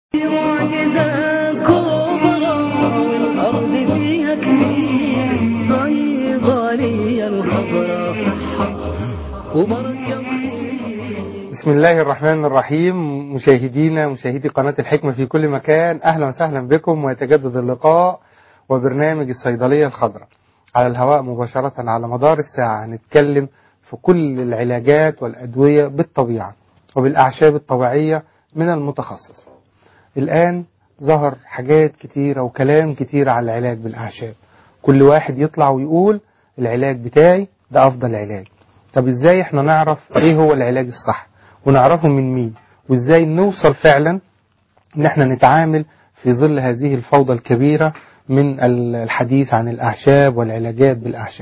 معجزة كبرى والأرض فيها كتير صيدلية الخضراء وبركة بسم الله الرحمن الرحيم مشاهدينا مشاهدي قناة الحكمة في كل مكان أهلا وسهلا بكم ويتجدد اللقاء وبرنامج الصيدلية الخضراء على الهواء مباشرة على مدار الساعة هنتكلم في كل العلاجات والأدوية بالطبيعة وبالأعشاب الطبيعية من المتخصص الآن ظهر حاجات كتيرة وكلام كتير على العلاج بالأعشاب كل واحد يطلع ويقول العلاج بتاعي ده أفضل علاج طب إزاي إحنا نعرف إيه هو العلاج الصح ونعرفه من مين وإزاي نوصل فعلا إن إحنا نتعامل في ظل هذه الفوضى الكبيرة من الحديث عن الأعشاب والعلاجات بالأعشاب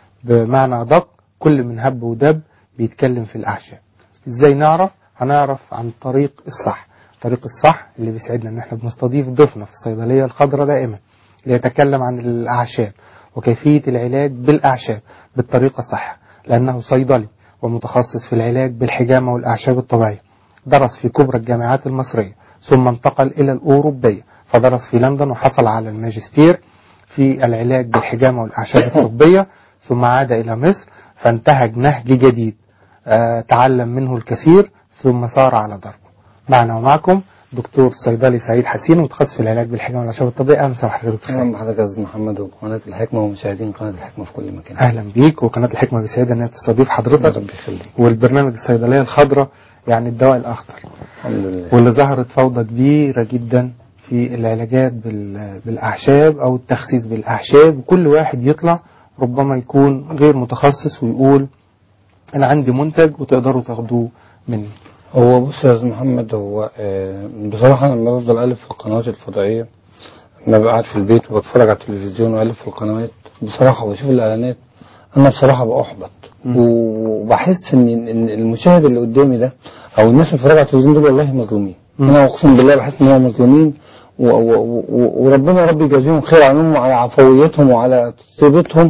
بمعنى أدق كل من هب ودب بيتكلم في الأعشاب إزاي نعرف هنعرف عن طريق الصح الطريق الصح اللي بيسعدنا ان احنا بنستضيف ضيفنا في الصيدليه الخضراء دائما ليتكلم عن الاعشاب وكيفيه العلاج بالاعشاب بالطريقه الصح لانه صيدلي ومتخصص في العلاج بالحجامه والاعشاب الطبيعيه درس في كبرى الجامعات المصريه ثم انتقل الى الاوروبيه فدرس في لندن وحصل على الماجستير في العلاج بالحجامه والاعشاب الطبيه ثم عاد الى مصر فانتهج نهج جديد آه، تعلم منه الكثير ثم سار على دربه معنا ومعكم دكتور صيدلي سعيد حسين متخصص في العلاج بالحجامه والاعشاب الطبيعيه اهلا وسهلا بحضرتك دكتور اهلا سعيد بحضرتك يا استاذ محمد وقناه الحكمه ومشاهدين قناه الحكمه في كل مكان اهلا بيك وقناه الحكمه بيسعدها انها تستضيف حضرتك ربي يخليك والبرنامج الصيدليه الخضراء يعني الدواء الاخضر الحمد لله واللي ظهرت فوضى كبيره جدا في العلاجات بال- بالاعشاب او التخسيس بالاعشاب وكل واحد يطلع ربما يكون غير متخصص ويقول انا عندي منتج وتقدروا تاخدوه مني هو بص يا استاذ محمد هو آه، بصراحه انا لما بفضل الف في القنوات الفضائيه لما بقعد في البيت وبتفرج على التلفزيون والف في القنوات بصراحه واشوف الاعلانات انا بصراحه بأحبط مم. وبحس ان إن المشاهد اللي قدامي ده او الناس اللي بتتفرج على التلفزيون دول والله مظلومين مم. انا اقسم بالله بحس ان هم مظلومين و- و- و- وربنا يا رب يجازيهم خير عنهم وعلى عفويتهم وعلى طيبتهم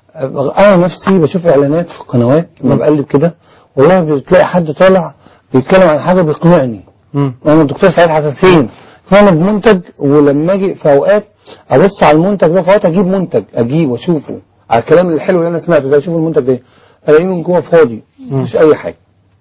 انا نفسي بشوف اعلانات في القنوات لما مم. بقلب كده والله بتلاقي حد طالع بيتكلم عن حاجه بيقنعني مم. انا الدكتور سعيد حساسين انا بمنتج ولما اجي في اوقات ابص على المنتج ده في اوقات اجيب منتج اجيب واشوفه على الكلام الحلو اللي انا سمعته ده اشوف المنتج ده الاقيه من جوه فاضي مم. مش اي حاجه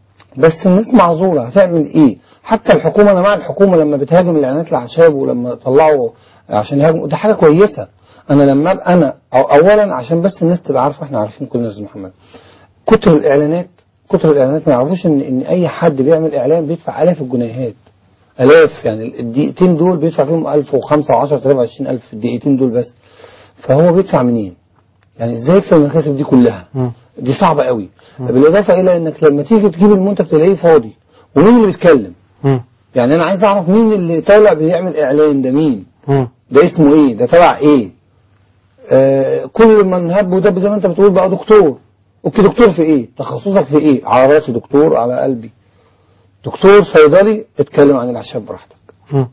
بس الناس معذوره هتعمل ايه حتى الحكومه انا مع الحكومه لما بتهاجم الاعلانات الاعشاب ولما طلعوا عشان يهاجموا ده حاجه كويسه انا لما ابقى انا أو اولا عشان بس الناس تبقى عارفه احنا عارفين كلنا يا استاذ محمد كتر الاعلانات كتر الاعلانات ما يعرفوش ان ان اي حد بيعمل اعلان بيدفع الاف الجنيهات الاف يعني الدقيقتين دول بيدفع فيهم 1005 و10000 و20000 الدقيقتين دول بس فهو بيدفع منين يعني ازاي يكسب المكاسب دي كلها مم. دي صعبه قوي بالاضافه الى انك لما تيجي تجيب المنتج تلاقيه فاضي ومين اللي بيتكلم مم. يعني انا عايز اعرف مين اللي طالع بيعمل اعلان ده مين مم. ده اسمه ايه ده تبع ايه آه كل من هب ودب زي ما انت بتقول بقى دكتور اوكي دكتور في ايه تخصصك في ايه على راسي دكتور على قلبي دكتور صيدلي اتكلم عن الاعشاب براحتك مم.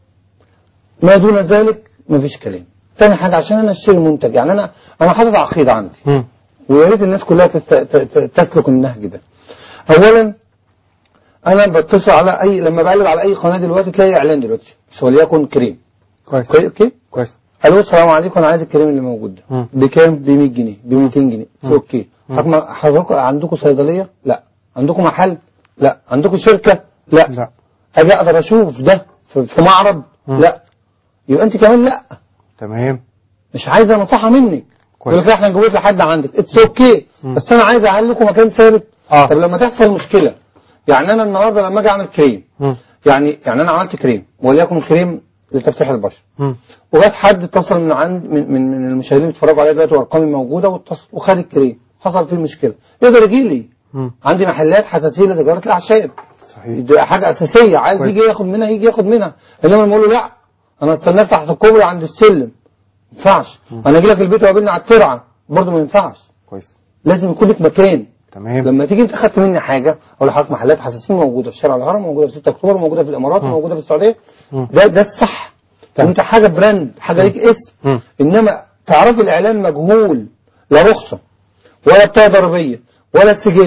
ما دون ذلك مفيش كلام تاني حاجه عشان انا اشتري منتج يعني انا انا حاطط عقيده عندي مم. ويا ريت الناس كلها تست... ت- ت- تسلك النهج ده اولا انا بتصل على اي لما بقلب على اي قناه دلوقتي تلاقي اعلان دلوقتي بس وليكن كريم كويس كوي- اوكي كويس الو السلام عليكم انا عايز الكريم اللي موجود ده مم. بكام ب 100 جنيه ب 200 جنيه مم. اوكي مم. حضرتك حضرتك عندكم صيدليه لا عندكم محل لا عندكم شركه لا لا اجي اقدر اشوف ده في في معرض مم. لا يبقى انت كمان لا تمام مش عايزه نصيحه منك كويس. يقول لك احنا نجيب لحد عندك اتس اوكي مم. بس انا عايز اعمل لكم مكان ثابت آه. طب لما تحصل مشكله يعني انا النهارده لما اجي اعمل كريم مم. يعني يعني انا عملت كريم وليكن كريم لتفتيح البشره مم. وجات حد اتصل من عند من من, من المشاهدين اللي بيتفرجوا عليا دلوقتي وارقامي موجوده واتصل وخد الكريم حصل فيه مشكله يقدر يجي لي مم. عندي محلات حساسيه لتجاره الاعشاب صحيح دي حاجه اساسيه عايز كويس. يجي ياخد منها يجي ياخد منها انما لما اقول له لا انا استناه تحت الكوبري عند السلم ما ينفعش انا اجي لك البيت وقابلني على الترعه برضه ما ينفعش كويس لازم يكون لك مكان تمام لما تيجي انت خدت مني حاجه اقول لحضرتك محلات حساسين موجوده في شارع الهرم موجوده في 6 اكتوبر موجوده في الامارات مم. موجوده في السعوديه مم. ده ده الصح تمام. انت حاجه براند حاجه ليك اسم مم. انما تعرفي الاعلان مجهول لا رخصه ولا بطاقه ضريبيه ولا سجل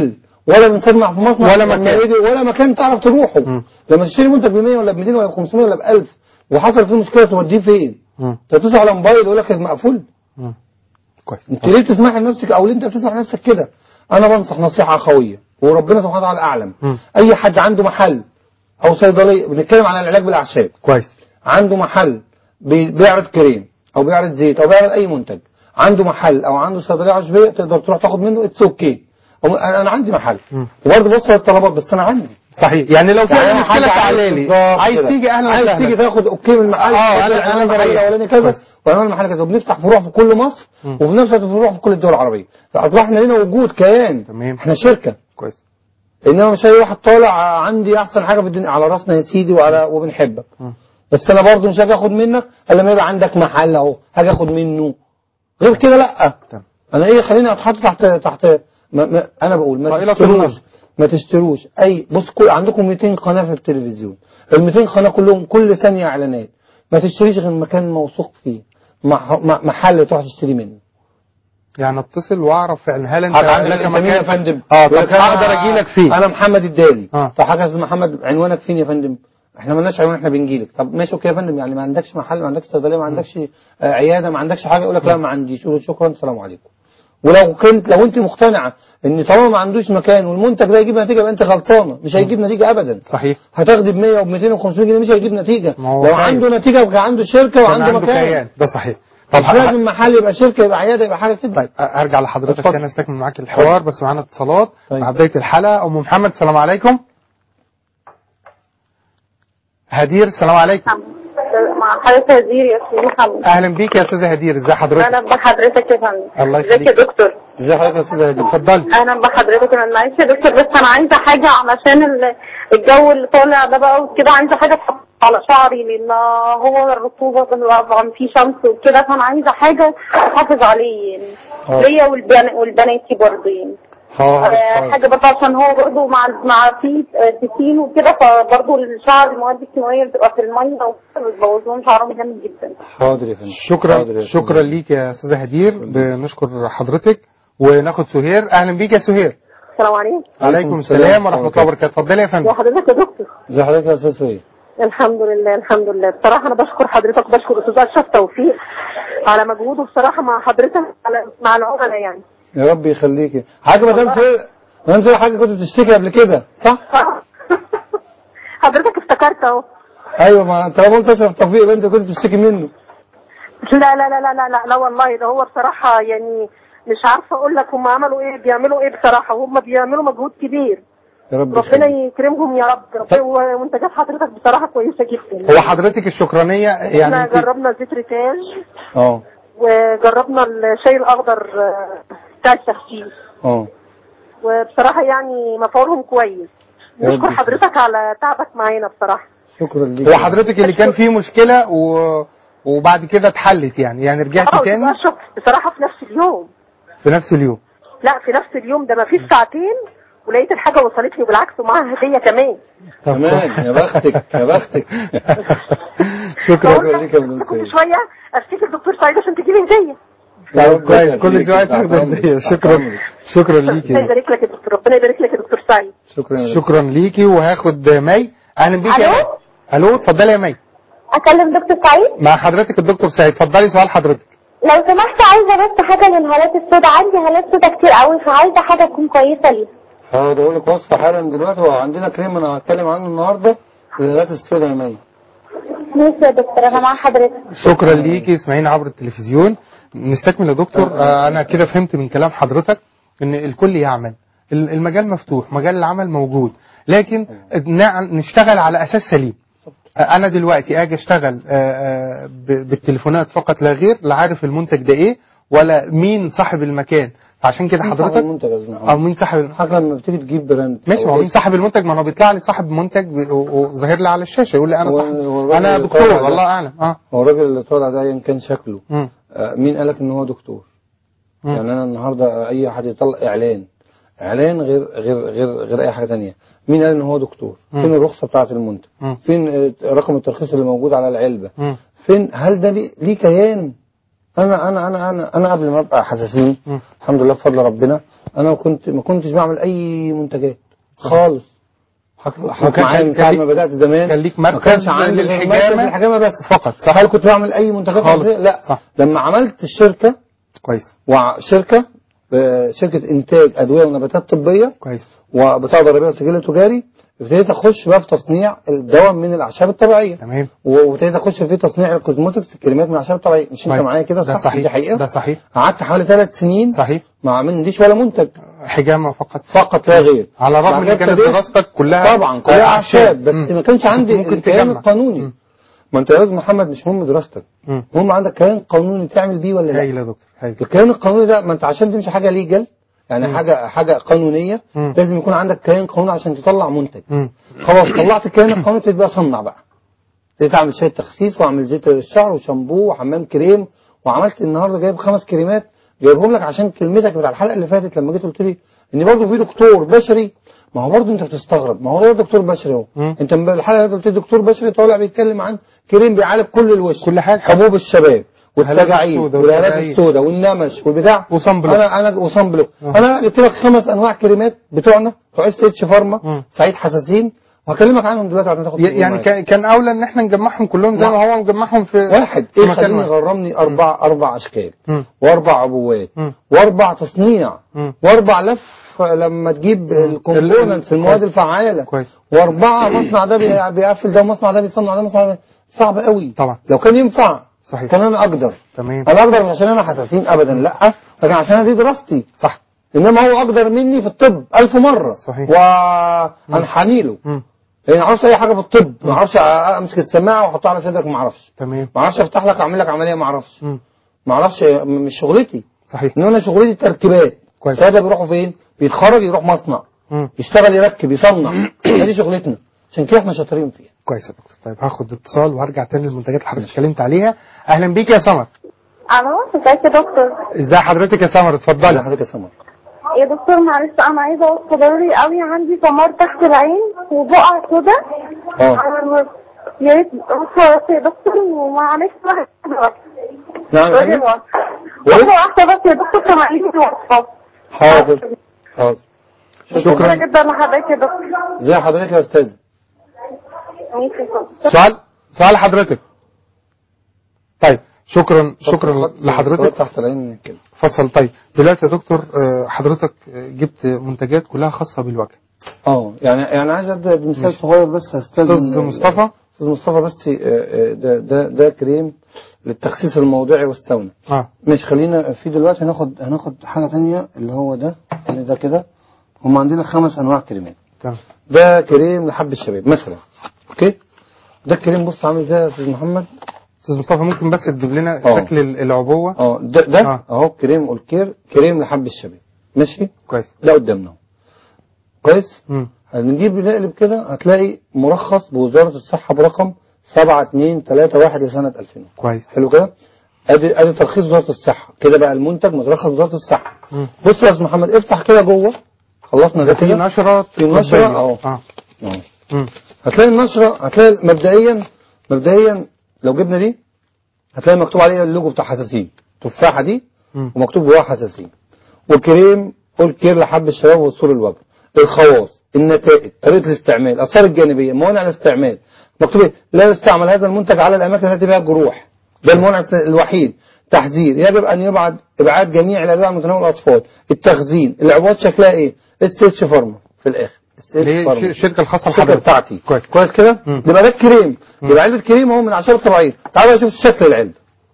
ولا بنصنع في مصنع ولا لما مكان. يجي- ولا مكان تعرف تروحه مم. لما تشتري منتج ب 100 ولا ب 200 ولا ب 500 ولا ب 1000 وحصل فيه مشكله توديه فين؟ مم. تتصل على موبايل يقول لك مقفول مم. كويس انت ليه تسمح لنفسك او ليه انت بتسمح لنفسك كده انا بنصح نصيحه اخويه وربنا سبحانه وتعالى اعلم مم. اي حد عنده محل او صيدليه بنتكلم على العلاج بالاعشاب كويس عنده محل بي- بيعرض كريم او بيعرض زيت او بيعرض اي منتج عنده محل او عنده صيدليه عشبيه تقدر تروح تاخد منه اتس اوكي انا أنا عندي محل مم. وبرضه بص الطلبات بس انا عندي صحيح يعني لو في يعني اي أنا مشكله حاجة تعالى لي بالظبط عايز كده. تيجي اهلا عايز وسهلا تيجي تاخد اوكي من المحل آه، تاخد أنا- العنوان أنا المحل بريح. الاولاني كذا كويس. وعنوان المحل كذا وبنفتح فروع في كل مصر مم. وفي نفس الوقت فروع في كل الدول العربيه فاصبحنا لنا وجود كيان تمام. احنا شركه كويس انما مش اي واحد طالع عندي احسن حاجه في الدنيا على راسنا يا سيدي وعلى وبنحبك مم. بس انا برضو مش هاجي اخد منك الا لما يبقى عندك محل اهو هاجي اخد منه غير كده لا تمام. انا ايه خليني اتحط تحت تحت ما ما انا بقول ما طائلة تشتروش النصب. ما تشتروش اي بص كل عندكم 200 قناه في التلفزيون ال 200 قناه كلهم كل ثانيه اعلانات ما تشتريش غير مكان موثوق فيه مع مع- محل تروح تشتري منه يعني اتصل واعرف فعلا هل انت عندك لك انت مين يا مكان فندم اه يقول طب لك أنا- اقدر اجي لك فيه انا محمد الدالي آه. فحاجه اسمها محمد عنوانك فين يا فندم احنا مالناش عنوان احنا بنجي لك طب ماشي اوكي يا فندم يعني ما عندكش محل ما عندكش صيدليه ما عندكش آه، عياده ما عندكش حاجه يقول لك لا ما عنديش يقول شكرا السلام عليكم ولو كنت لو انت مقتنعه ان طالما ما عندوش مكان والمنتج ده يجيب نتيجه يبقى انت غلطانه مش هيجيب نتيجه ابدا صحيح هتاخدي ب 100 وب 200 وب 500 جنيه مش هيجيب نتيجه ما هو لو خايف. عنده نتيجه يبقى عنده شركه كان وعنده عنده مكان كيان ده صحيح طب مش ه- لازم محل يبقى شركه يبقى عياده يبقى حاجه كده طيب أ- هرجع لحضرتك اتفضل. تاني استكمل معاك الحوار بس معانا اتصالات طيب. مع بدايه الحلقه ام محمد السلام عليكم هدير السلام عليكم مع حضرتك وزير يا استاذ محمد اهلا بيك يا استاذه هدير ازي حضرتك اهلا بحضرتك يا فندم الله ازيك يا يخليك. دكتور ازي حضرتك يا استاذه هدي اتفضلي اهلا بحضرتك يا فندم معلش يا دكتور بس انا عايزه حاجه علشان ال- الجو اللي طالع ده بقى وكده عايزه حاجه تحط على شعري لان هو الرطوبه طبعا في شمس وكده فانا عايزه حاجه احافظ عليه يعني اه. ليا والبن- والبناتي برضه يعني حاضر آه، حاضر. حاجه برضه عشان هو برضه مع مع في آه، بسين وكده فبرضه الشعر المواد الكيماويه بتبقى في الميه وكده بتبوظ لهم شعرهم جامد جدا حاضر يا فندم شكرا حاضر يا أستاذ شكرا هدي. ليك يا استاذه هدير بنشكر حضرتك وناخد سهير اهلا بيك يا سهير السلام عليكم عليكم السلام ورحمه الله وبركاته اتفضلي يا فندم وحضرتك يا دكتور ازي حضرتك يا استاذ سهير الحمد لله الحمد لله بصراحة أنا بشكر حضرتك وبشكر أستاذ أشرف توفيق على مجهوده بصراحة مع حضرتك على مع العملاء يعني يا رب يخليكي حاجه مدام سهير مدام سهير حاجه كنت بتشتكي قبل كده صح حضرتك افتكرت أهو ايوه ما انت لما قلت اشرف توفيق يبقى انت كنت بتشتكي منه لا لا لا لا لا لا, لا والله ده هو بصراحة يعني مش عارفة أقول لك هم عملوا إيه بيعملوا إيه بصراحة وهم بيعملوا مجهود كبير يا رب ربنا يخليك. يكرمهم يا رب ربنا ومنتجات حضرتك بصراحة كويسة جدا هو حضرتك الشكرانيه يعني احنا انت جربنا زيت ريتاج اه وجربنا الشاي الأخضر آه، بتاع التخسيس اه وبصراحة يعني مفعولهم كويس يا رب نشكر يخليك. حضرتك على تعبك معانا بصراحة شكرا ليك هو حضرتك اللي كان فيه مشكله و... وبعد كده اتحلت يعني يعني رجعتي اه تاني بقى شوف بصراحة في نفس اليوم في نفس اليوم لا في نفس اليوم ده ما فيش ساعتين ولقيت الحاجة وصلت لي وبالعكس ومعاها هدية كمان كمان يا بختك يا بختك شكرا بقول ليك يا مدام كل سيد. شوية افتكر دكتور سعيد عشان تجيب هدية يا طيب رب كويس يخليك. كل شويه تحت تاخد أمرك. هدية. تحت شكرا أمرك. شكرا ربنا ليكي يبارك لك يا دكتور ربنا يبارك لك يا دكتور سعيد شكرا يا شكرا ليكي وهاخد مي اهلا بيكي يا ألو؟ مي الو اتفضلي يا مي اكلم دكتور سعيد مع حضرتك الدكتور سعيد اتفضلي سؤال حضرتك لو سمحت عايزة بس حاجة للهالات السوداء عندي هالات سوداء كتير قوي فعايزة حاجة تكون كويسة ليها هقعد اقول لك وصفه حالا دلوقتي وعندنا كريم انا هتكلم عنه النهارده للغايات السوداء يا مي ماشي يا دكتور انا مع حضرتك شكرا ليكي اسمعينا عبر التلفزيون نستكمل يا دكتور آه انا كده فهمت من كلام حضرتك ان الكل يعمل ال- المجال مفتوح مجال العمل موجود لكن نع- نشتغل على اساس سليم آه انا دلوقتي اجي اشتغل آه، آه، ب- بالتليفونات فقط لا غير لا عارف المنتج ده ايه ولا مين صاحب المكان فعشان كده مين صاحب حضرتك المنتج يا زلمة؟ او مين صاحب حاجه لما بتيجي تجيب براند ماشي ما أو هو مين صاحب المنتج ما هو بيطلع لي صاحب منتج ب- و- وظاهر لي على الشاشه يقول لي انا هو- صاحب هو الراجل انا اللي دكتور طالع ده- والله اعلم اه هو الراجل اللي طالع ده ايا كان شكله مم. آه، مين قالك ان هو دكتور مم. يعني انا النهارده اي حد يطلع اعلان اعلان غير غير غير غير اي حاجه تانية مين قال ان هو دكتور مم. فين الرخصه بتاعه المنتج مم. فين آه، رقم الترخيص اللي موجود على العلبه مم. فين هل ده ليه ليه كيان انا انا انا انا انا قبل ما ابقى حساسين مم. الحمد لله بفضل ربنا انا كنت ما كنتش بعمل اي منتجات خالص حك- حك وكان- معايا من كان ساعه ليك- ما بدات زمان كان ليك ما مركز كانش عندي غير للحجامة مركز الحجامه بس فقط صح هل كنت بعمل اي منتجات خالص. أصلية؟ لا صح. لما عملت الشركه كويس وشركه آه، شركه انتاج ادويه ونباتات طبيه كويس وبطاقه ضريبيه وسجل تجاري ابتديت اخش بقى في تصنيع الدواء من الاعشاب الطبيعيه تمام وابتديت اخش في تصنيع الكوزموتكس الكريمات من الاعشاب الطبيعيه مش انت كويس. معايا كده ده صح صحيح دي حقيقه ده صحيح قعدت حوالي ثلاث سنين صحيح ما عملنيش ولا منتج حجامة فقط فقط لا غير على الرغم بعد ان كده كانت ابتديت- دراستك كلها طبعا كلها اعشاب بس مم. ما كانش عندي ممكن الكيان تجمع. القانوني مم. ما انت يا استاذ محمد مش مهم دراستك مم. مهم عندك كيان قانوني تعمل بيه ولا لا هايل يا دكتور هايل الكيان القانوني ده ما انت عشان تمشي حاجه ليجل يعني مم. حاجه حاجه قانونيه مم. لازم يكون عندك كيان قانوني عشان تطلع منتج مم. خلاص طلعت الكيان القانوني تبدا اصنع بقى ابتديت اعمل شويه تخسيس واعمل زيت للشعر وشامبو وحمام كريم وعملت النهارده جايب خمس كريمات جايبهم لك عشان كلمتك بتاع الحلقه اللي فاتت لما جيت قلت لي ان برضه في دكتور بشري ما هو برضه انت بتستغرب ما هو ده دكتور بشري اهو مم. انت من الحلقه اللي قلت لي دكتور بشري طالع بيتكلم عن كريم بيعالج كل الوش كل حاجة. حبوب الشباب الهالات والتجاعيد السوداء والهالات والتجاعيد. السوداء والنمش والبتاع وصن بلوك. انا انا وصن بلوك آه. انا جبت لك خمس انواع كريمات بتوعنا بتوع اس اتش فارما مم. سعيد حساسين وهكلمك عنهم دلوقتي عشان تاخد ي- يعني كان كان اولى ان احنا نجمعهم كلهم زي ما هو مجمعهم في واحد في ايه مكان خليني واحد. غرمني اربع اربع اشكال مم. واربع عبوات مم. واربع تصنيع مم. واربع لف لما تجيب الكومبوننتس المواد كويس. الفعاله كويس واربعه مصنع ده بي- بيقفل ده ومصنع ده بيصنع ده مصنع ده صعب قوي طبعا لو كان ينفع صحيح كان انا اقدر تمام انا اقدر مش عشان انا حساسين ابدا لا لكن عشان أنا دي دراستي صح انما هو اقدر مني في الطب ألف مره صحيح. وانحني له مم. يعني ما اعرفش اي حاجه في الطب ما اعرفش امسك السماعه واحطها على صدرك ما اعرفش تمام ما اعرفش افتح لك اعمل لك عمليه ما اعرفش مم. ما اعرفش م- مش شغلتي صحيح ان انا شغلتي تركيبات كويس. ساده بيروحوا فين بيتخرج يروح مصنع مم. يشتغل يركب يصنع هي دي شغلتنا عشان كده احنا شاطرين فيها كويس يا دكتور طيب هاخد اتصال وهرجع تاني للمنتجات اللي حضرتك اتكلمت عليها اهلا بيك يا سمر الو ازيك يا دكتور ازي حضرتك يا سمر لا اتفضلي حضرتك يا سمر يا دكتور معلش انا عايزه اوصف ضروري قوي عندي سمار تحت العين وبقع كده اه يا ريت اوصف بس يا دكتور ومعلش واحده نعم يا بس حبيبي. واحده واحده بس يا دكتور سامعيني الوصفات حاضر حاضر شكرا شكرا جدا لحضرتك يا دكتور ازي حضرتك يا استاذ ماشي شكرا. سؤال سؤال حضرتك طيب شكرا شكرا خط- لحضرتك خط تحت العين كده فصل طيب دلوقتي يا دكتور آه، حضرتك آه، جبت منتجات كلها خاصة بالوجه اه يعني يعني عايز ابدا بمثال ماشي. صغير بس يا استاذ استاذ مصطفى استاذ مصطفى بس آه، آه، ده ده ده كريم للتخسيس الموضعي والساونا اه مش خلينا في دلوقتي هناخد هناخد حاجه ثانيه اللي هو ده خلي ده كده هم عندنا خمس انواع كريمات تمام ده كريم لحب الشباب مثلا اوكي ده الكريم بص عامل ازاي يا استاذ محمد استاذ مصطفى ممكن بس تجيب لنا آه. شكل ال- العبوة اه ده ده آه. اهو كريم اولكير كريم لحب الشباب ماشي كويس ده قدامنا اهو. كويس مم. هنجيب نقلب كده هتلاقي مرخص بوزارة الصحة برقم 7231 لسنة 2000 كويس حلو كده ادي ادي ترخيص وزارة الصحة كده بقى المنتج مترخص وزارة الصحة مم. بص يا استاذ محمد افتح كده جوه خلصنا ده في كده نشرة في نشرة طبية. اهو اه أهو. مم. هتلاقي النشرة هتلاقي مبدئيا مبدئيا لو جبنا دي هتلاقي مكتوب عليها اللوجو بتاع حساسين التفاحة دي مم. ومكتوب جواها حساسين وكريم اول كير لحب الشباب وصول الوجه الخواص النتائج طريقه الاستعمال الاثار الجانبيه موانع الاستعمال مكتوب ايه لا يستعمل هذا المنتج على الاماكن التي بها جروح ده المانع الوحيد تحذير يجب ان يبعد ابعاد جميع الادويه عن متناول الاطفال التخزين العبوات شكلها ايه اس اتش فارما في الاخر اس اللي هي اتش فارما ش- الشركة الخاصة الشركه لحضرتك بتاعتي كويس كويس كده مم. يبقى ده الكريم مم. يبقى علبه كريم اهو من الاعشاب الطبيعيه تعال بقى شوف شكل العلبه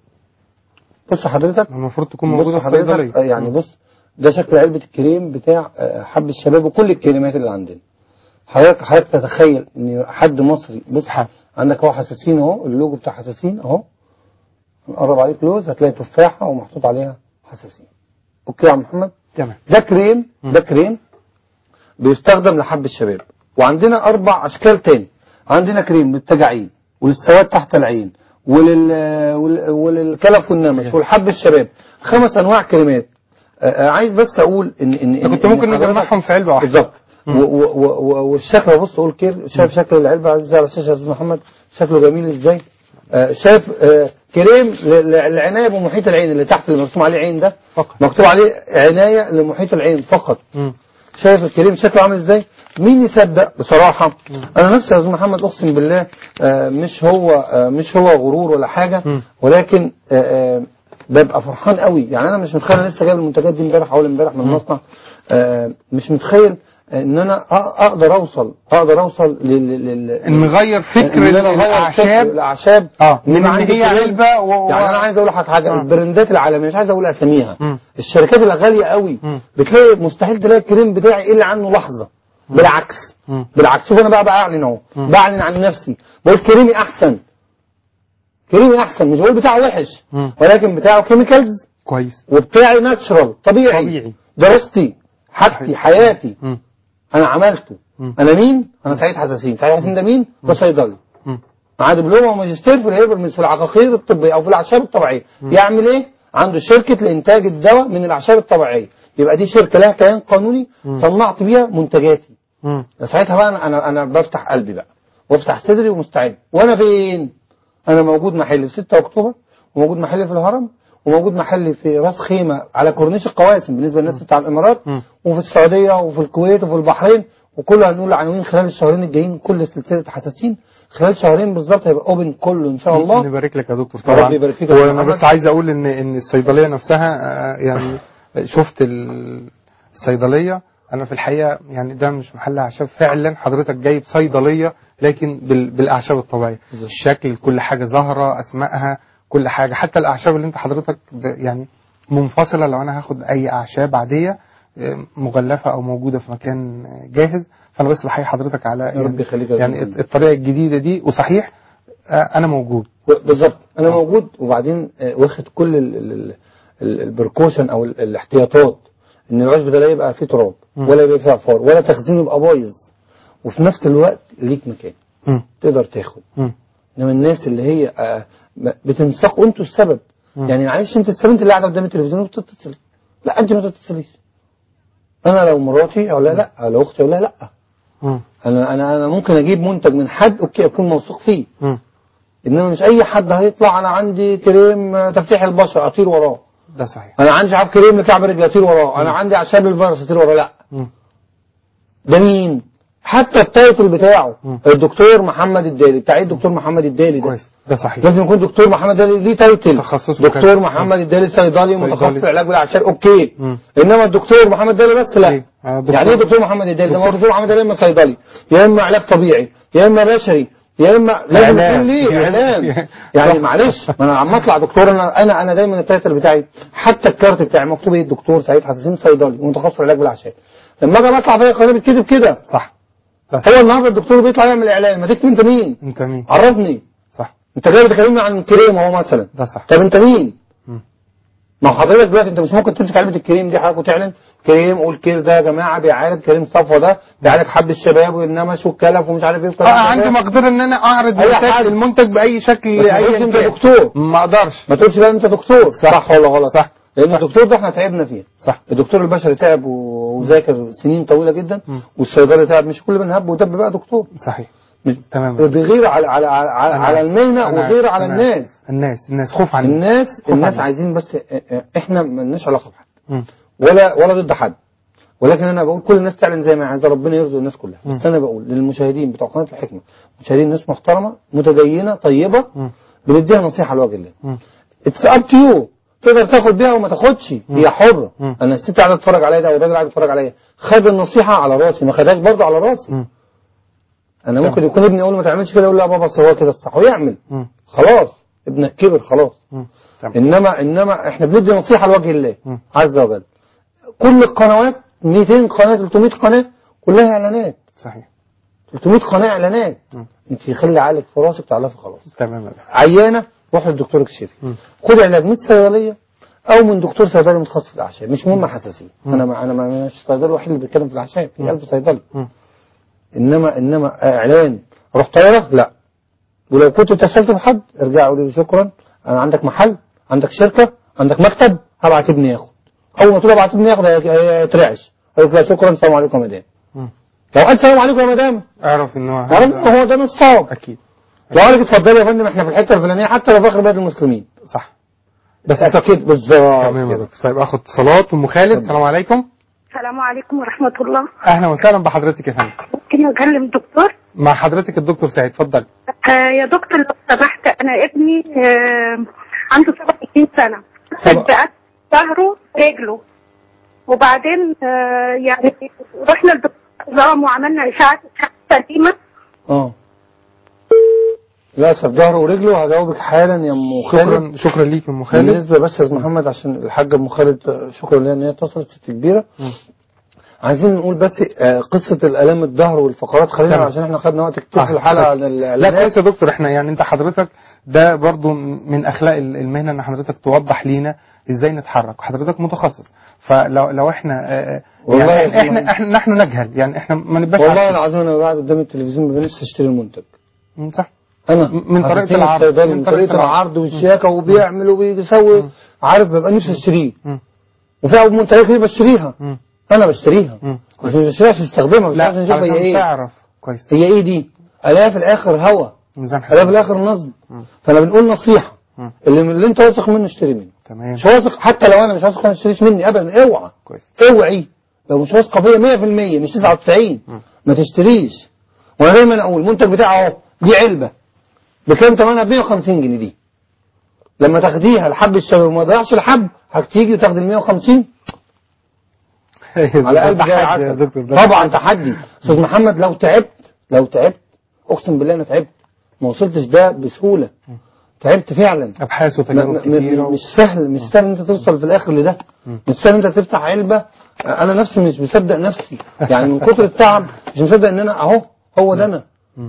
بص حضرتك المفروض تكون موجودة بص في حضرتك آه، الصيدلية يعني مم. بص ده شكل علبة الكريم بتاع آه، حب الشباب وكل الكريمات اللي عندنا حضرتك حضرتك تتخيل ان حد مصري بص حب. عندك اهو حساسين اهو اللوجو بتاع حساسين اهو نقرب عليه كلوز هتلاقي تفاحة ومحطوط عليها حساسين اوكي يا عم محمد تمام ده كريم مم. ده كريم بيستخدم لحب الشباب وعندنا اربع اشكال تاني عندنا كريم للتجاعيد وللسواد تحت العين ولل ول- وللكلف والنمش والحب الشباب خمس انواع كريمات آه، آه، عايز بس اقول ان ان انت كنت إن ممكن حضرتك- نجمعهم في علبة واحدة بالظبط مم. و- و- و- و- والشكل بص قول كير شايف شكل العلبه عزيزي على الشاشه يا استاذ محمد شكله جميل ازاي آه، شايف آه، كريم ل- ل- للعنايه بمحيط العين اللي تحت اللي مرسوم عليه عين ده فقط مكتوب عليه عنايه لمحيط العين فقط مم. شايف الكريم شكله عامل ازاي مين يصدق بصراحه انا نفسي يا استاذ محمد اقسم بالله آه، مش هو آه، مش هو غرور ولا حاجه مم. ولكن آه، آه، ببقى فرحان قوي يعني انا مش متخيل انا لسه جايب المنتجات دي امبارح اول امبارح من المصنع آه، مش متخيل ان انا أ- اقدر اوصل اقدر اوصل لل لل- نغير فكر إن أنا أغير فكر الاعشاب الاعشاب اه من يبقى ان عندي هي كريم. علبه و... يعني انا عايز اقول لحضرتك حاجه آه. البراندات العالميه مش عايز اقول اساميها مم. الشركات الغاليه قوي مم. بتلاقي مستحيل تلاقي الكريم بتاعي الا عنه لحظه بالعكس مم. بالعكس شوف انا بقى بعلن اهو مم. بعلن عن نفسي بقول كريمي احسن كريمي احسن مش بقول بتاعه وحش مم. ولكن بتاعه كيميكالز كويس وبتاعي ناتشرال طبيعي طبيعي. دراستي حاجتي صحيح. حياتي مم. انا عملته مم. انا مين انا سعيد حساسين سعيد حساسين ده مين ده صيدلي مم. معاه دبلومه وماجستير في الهيبر في العقاقير الطبيه او في الاعشاب الطبيعيه يعمل ايه عنده شركه لانتاج الدواء من الاعشاب الطبيعيه يبقى دي شركه لها كيان قانوني صنعت بيها منتجاتي مم. ساعتها بقى انا انا, أنا بفتح قلبي بقى وافتح صدري ومستعد وانا فين انا موجود محلي في 6 اكتوبر وموجود محلي في الهرم وموجود محلي في راس خيمه على كورنيش القواسم بالنسبه للناس بتاع الامارات مم. وفي السعوديه وفي الكويت وفي البحرين وكله هنقول عناوين خلال الشهرين الجايين كل سلسله حساسين خلال شهرين بالظبط هيبقى اوبن كله ان شاء الله نبارك لك يا دكتور ربي طبعا يبارك فيك يا أستاذ وانا محمد. بس عايز اقول ان ان الصيدليه نفسها آه، يعني شفت ال- الصيدليه انا في الحقيقه يعني ده مش محل اعشاب فعلا حضرتك جايب صيدليه لكن بال- بالاعشاب الطبيعيه بالظبط. الشكل كل حاجه ظاهره اسمائها كل حاجه حتى الاعشاب اللي انت حضرتك ب- يعني منفصله لو انا هاخد اي اعشاب عاديه آه، مغلفه او موجوده في مكان آه، جاهز فانا بس بحيي حضرتك على يا رب يخليك يا يعني أستاذ. الطريقه الجديده دي وصحيح آه، انا موجود بالظبط انا موجود وبعدين آه، واخد كل ال- ال- ال- البركوشن او ال- الاحتياطات ان العشب ده لا يبقى فيه تراب مم. ولا يبقى فيه عفار ولا تخزينه يبقى بايظ وفي نفس الوقت ليك مكان مم. تقدر تاخد مم. انما الناس اللي هي آه، م- بتنسقوا انتوا السبب مم. يعني معلش انت السبب انت اللي قاعده قدام التلفزيون وبتتصل لا انت ما تتصليش انا لو مراتي اقول لها لا لو اختي اقول لها لا مم. انا انا انا ممكن اجيب منتج من حد اوكي اكون موثوق فيه مم. انما مش اي حد هيطلع انا عندي كريم آه، تفتيح البشره اطير وراه ده صحيح انا عندي عاب كريم لكعب رجلي اطير وراه انا عندي اعشاب الفيروس اطير وراه لا مم. ده مين حتى التايتل بتاعه مم. الدكتور محمد الدالي بتاع ايه الدكتور محمد الدالي ده كويس ده صحيح لازم يكون دكتور محمد الدالي ليه تايتل تخصصه دكتور كذا. محمد الدالي صيدلي صيدلي. متخصص في علاج بالاعشاب اوكي مم. انما الدكتور محمد الدالي بس لا إيه؟ آه، دكتور- يعني ايه دكتور محمد الدالي ده ما هو دكتور محمد الدالي اما صيدلي يا اما علاج طبيعي يا اما بشري يا اما لازم إعلان. يكون ليه اعلان يعني معلش ما انا عم اطلع دكتور انا انا انا دايما التايتل بتاعي حتى الكارت بتاعي مكتوب ايه الدكتور سعيد حساسين صيدلي ومتخصص في علاج بالاعشاب لما اجي بطلع في قناه بتكتب كده صح ده صح هو النهارده الدكتور بيطلع يعمل اعلان ما تكتب انت مين انت مين عرفني صح انت جاي بتكلمني عن كريم اهو مثلا ده صح طب انت مين مم. ما هو حضرتك دلوقتي انت مش ممكن تمسك علبه الكريم دي حضرتك وتعلن كريم قول كير ده يا جماعه بيعالج كريم صفوه ده بيعالج حب الشباب والنمش والكلف ومش عارف ايه اه والكلام ده. عندي مقدره ان انا اعرض أي منتج حاجة. المنتج باي شكل بس ما تقولش اي انت دكتور ما اقدرش ما تقولش بقى انت دكتور صح, ولا غلط صح. لان الدكتور ده احنا تعبنا فيه صح الدكتور البشري تعب و- وذاكر سنين طويله جدا مم. والصيدلي تعب مش كل من هب ودب بقى دكتور صحيح مش- تمام دي غير على على على, على المهنه أنا- وغير على أنا- الناس الناس الناس خوف على الناس خوف الناس علينا. عايزين بس اه، اه، احنا مالناش علاقه بحد مم. ولا ولا ضد حد ولكن انا بقول كل الناس تعلن زي ما عايزه ربنا يرزق الناس كلها مم. بس انا بقول للمشاهدين بتوع قناه الحكمه مشاهدين ناس محترمه متدينه طيبه مم. بنديها نصيحه لوجه الله مم. اتس اب تو يو تقدر تاخد بيها وما تاخدش هي حره مم. انا الست قاعده تتفرج عليا ده والراجل قاعد يتفرج عليا خد النصيحه على راسي ما خدهاش برضه على راسي مم. انا ممكن يكون ابني اقول له ما تعملش كده يقول لا يا بابا أصل هو كده الصح ويعمل مم. خلاص ابنك كبر خلاص مم. تمام انما انما احنا بندي نصيحه لوجه الله مم. عز وجل كل القنوات 200 قناه 300 قناه كلها اعلانات صحيح 300 قناه اعلانات مم. انت خلي عقلك في راسك تعرفي خلاص تمام عيانه روح للدكتور اكشفي مم. خد علاج من الصيدليه او من دكتور صيدلي متخصص في الاعشاب مش مهم حساسيه مم. انا ما انا ما مش الصيدلي الوحيد اللي بيتكلم في الاعشاب في مم. ألف صيدلي مم. انما انما اعلان روح طايره لا ولو كنت اتصلت بحد ارجع قول له شكرا انا عندك محل عندك شركه عندك مكتب هبعت ابني ياخد اول ما تقول ابعت ابني ياخد هي- هيترعش يقول لك لا شكرا السلام عليكم يا مدام مم. لو قال السلام عليكم يا مدام اعرف ان هو عرفت ان هو ده نصاب اكيد لو قال لك اتفضلي يا فندم احنا في الحته الفلانيه حتى لو في اخر بلد المسلمين صح بس اكيد بالظبط تمام يا كده. دكتور طيب اخد اتصالات ام خالد السلام عليكم السلام عليكم ورحمة الله اهلا وسهلا بحضرتك يا فندم ممكن أكلم دكتور مع حضرتك الدكتور سعيد اتفضل آه يا دكتور لو سمحت أنا ابني آه عنده 67 سنة سبع. بقت ظهره رجله وبعدين آه يعني رحنا للدكتور عظام وعملنا إشاعة إشاعة سليمة اه للاسف ظهره ورجله هجاوبك حالا يا ام خالد شكرا شكرا ليك يا ام خالد بالنسبه بس يا استاذ محمد عشان الحاجه ام خالد آه، شكرا لها ان هي اتصلت ست كبيره مم. عايزين نقول بس آه، قصه الالام الظهر والفقرات خلينا تمام. عشان احنا خدنا وقت كتير آه، في الحلقه عن لا الاعلانات كويس يا دكتور احنا يعني انت حضرتك ده برضو من اخلاق ال- المهنه ان حضرتك توضح لينا ازاي نتحرك وحضرتك متخصص فلو لو احنا آه، والله يا يعني احنا سيدي. احنا نحن نجهل يعني احنا ما نبقاش والله عارفين. العظيم انا قاعد قدام التلفزيون ببقى نفسي اشتري المنتج مم، صح انا من طريقة حساسين العرض. الصيدلي، من من طريقة طريقه العرض. العرض والشياكه وبيعمل وبيسوي مم. عارف ببقى نفسي اشتريه مم. وفي أول منتجات كتير بشتريها مم. انا بشتريها مم. بس مش بشتريها عشان استخدمها بس لا عشان اشوف هي علشان ايه تعرف كويس هي ايه دي الاقيها في الاخر هوا ميزان الاقيها في حسن الاخر نصب مم. فانا بنقول نصيحه مم. اللي, اللي انت واثق منه اشتري منه تمام مش واثق حتى لو انا مش واثق ما تشتريش مني ابدا اوعى كويس اوعي لو مش واثقه فيا 100% مش 99 مم. ما تشتريش وانا دايما اقول المنتج بتاعه اهو دي علبه بكام ثمنها ب 150 جنيه دي لما تاخديها لحب الشباب وما تضيعش الحب هتيجي وتاخدي ال 150 على قلب تحدي جاي يا عسل دكتور ده طبعا تحدي استاذ محمد لو تعبت لو تعبت اقسم بالله انا تعبت ما وصلتش ده بسهوله تعبت فعلا ابحاث م- وتجارب م- كتيره م- و- مش سهل مش سهل انت توصل في الاخر لده مم. مش سهل انت تفتح علبه انا نفسي مش مصدق نفسي يعني من كتر التعب مش مصدق ان انا اهو هو ده انا مم.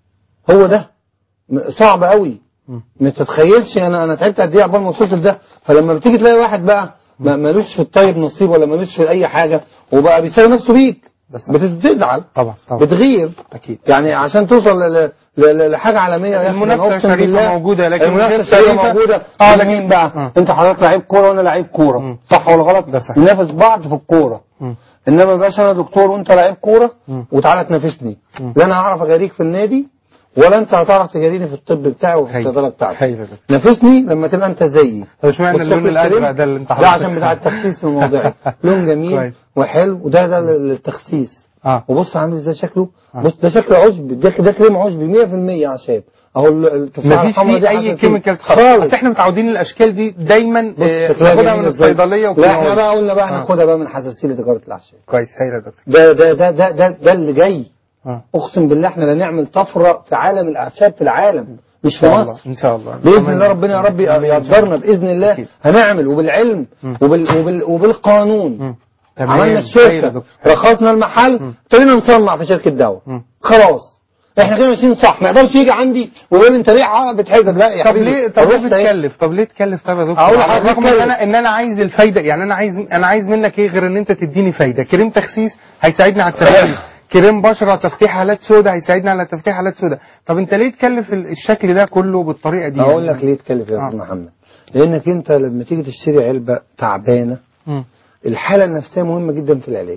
هو ده م- صعب قوي مم. ما تتخيلش انا انا تعبت قد ايه عقبال ما وصلت لده فلما بتيجي تلاقي واحد بقى ما- ملوش في الطيب نصيب ولا ملوش في اي حاجه وبقى بيساوي نفسه بيك بس بتزعل طبعا طبعا بتغير اكيد يعني عشان توصل ل- ل- ل- لحاجه عالميه يا أخي، المنافسة أنا أقسم شريفة بالله موجودة، لكن المنافسه غير الشريفه شريفة- موجوده آه، اه لكن- مين بقى آه. انت حضرتك لعيب كوره وانا لعيب كوره مم. صح ولا غلط ده صح. ننافس بعض في الكوره مم. انما بقاش انا دكتور وانت لعيب كوره مم. وتعالى تنافسني مم. لا انا هعرف اجاريك في النادي ولا انت هتعرف تجاريني في الطب بتاعي وفي هايل. الصيدله بتاعتي هايل يا دكتور. نافسني لما تبقى انت زيي طب اشمعنى اللون والشكل الازرق الكريم ده اللي انت ده حضرتك عشان بتاع التخسيس الموضعي لون جميل كويس. وحلو وده ده للتخسيس اه وبص عامل ازاي شكله آه. بص ده شكل عشب ده ده كريم عشبي 100% اعشاب اهو ال- التفاحه مفيش الحمراء دي فيه اي حساسية. كيميكالز خالص خالص بس احنا متعودين الاشكال دي دايما بص آه، شكلها ناخدها جميل من إزاي. الصيدليه لا وكده احنا بقى قلنا بقى آه. ناخدها بقى من حساسيه تجاره الاعشاب كويس هايل يا دكتور ده ده ده ده ده, ده اللي جاي اه اقسم بالله احنا لا نعمل طفره في عالم الاعشاب في العالم مش ان في شاء الله مصر ان شاء الله باذن الله ربنا يا رب يقدرنا باذن الله أكيد. هنعمل وبالعلم مم. وبال وبال وبالقانون مم. تمام. عملنا هايل يا الشركه دكتور. رخصنا المحل مم. ابتدينا نصنع في شركه دواء مم. خلاص احنا كده ماشيين صح ما يقدرش يجي عندي ويقول لي انت ليه عقد بتحرج لا يا طب حبيبي ليه طب ليه الرخصة إيه؟ بتكلف طب ليه تكلف طب يا دكتور أقول على لحضرتك الرغم ان تكلف. انا ان انا عايز الفايده يعني انا عايز انا عايز منك ايه غير ان انت تديني فايده كريم تخسيس هيساعدني على التخسيس كريم بشره تفتيح هالات سوداء هيساعدني على تفتيح هالات سوداء طب انت ليه تكلف ال- الشكل ده كله بالطريقه دي اقول يعني؟ لك ليه تكلف يا آه. استاذ محمد لانك انت لما تيجي تشتري علبه تعبانه مم. الحاله النفسيه مهمه جدا في العلاج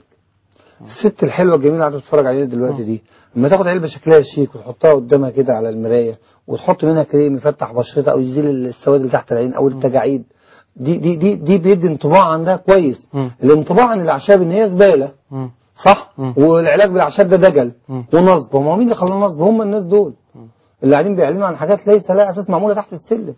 الست الحلوه الجميله اللي قاعده تتفرج علينا دلوقتي دي لما تاخد علبه شكلها شيك وتحطها قدامها كده على المرايه وتحط منها كريم يفتح بشرتها او يزيل السواد اللي تحت العين او التجاعيد دي دي دي دي بيدي انطباع عندها كويس مم. الانطباع عن الاعشاب ان هي زباله مم. صح مم. والعلاج بالاعشاب ده دجل مم. ونصب هم مين اللي خلاهم نصب هم الناس دول اللي قاعدين بيعلنوا عن حاجات ليس لها اساس معموله تحت السلم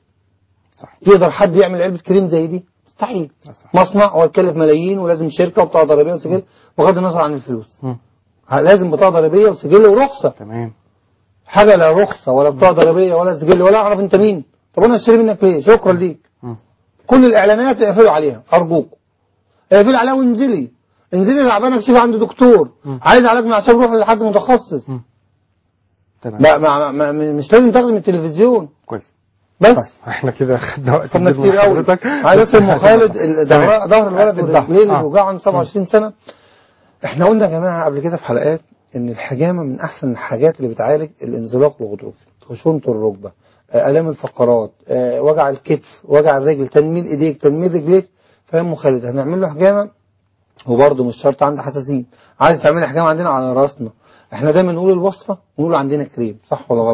صح يقدر حد يعمل علبه كريم زي دي مستحيل صح. مصنع ويكلف ملايين ولازم شركه وبطاقه ضريبيه وسجل بغض النظر عن الفلوس مم. لازم بطاقه ضريبيه وسجل ورخصه تمام حاجه لا رخصه ولا بطاقه ضريبيه ولا سجل ولا اعرف انت مين طب انا اشتري منك ليه شكرا ليك مم. كل الاعلانات اقفلوا عليها ارجوكم اقفلوا عليها وانزلي انزلي تعبانه اكشفي عند دكتور مم. عايز علاج من اعشاب روح لحد متخصص مم. تمام ما ما ما ما مش لازم تاخدي من التلفزيون كويس بس طيب احنا كده خدنا وقت خدنا كبير كتير مع قوي حضرتك. عايز بس ام خالد ال- تمام. ظهر ظهر الولد الظهر. والرجلين اللي آه. بيوجعوا عنده 27 سنه احنا قلنا يا جماعه قبل كده في حلقات ان الحجامه من احسن الحاجات اللي بتعالج الانزلاق الغضروفي خشونه الركبه آه، الام الفقرات آه، وجع الكتف وجع الرجل تنميل ايديك تنميل رجليك فاهم ام خالد هنعمل له حجامه وبرضه مش شرط عنده حساسين عايز تعملي حجامه عندنا على راسنا احنا دايما نقول الوصفه ونقول عندنا كريم صح ولا غلط صح.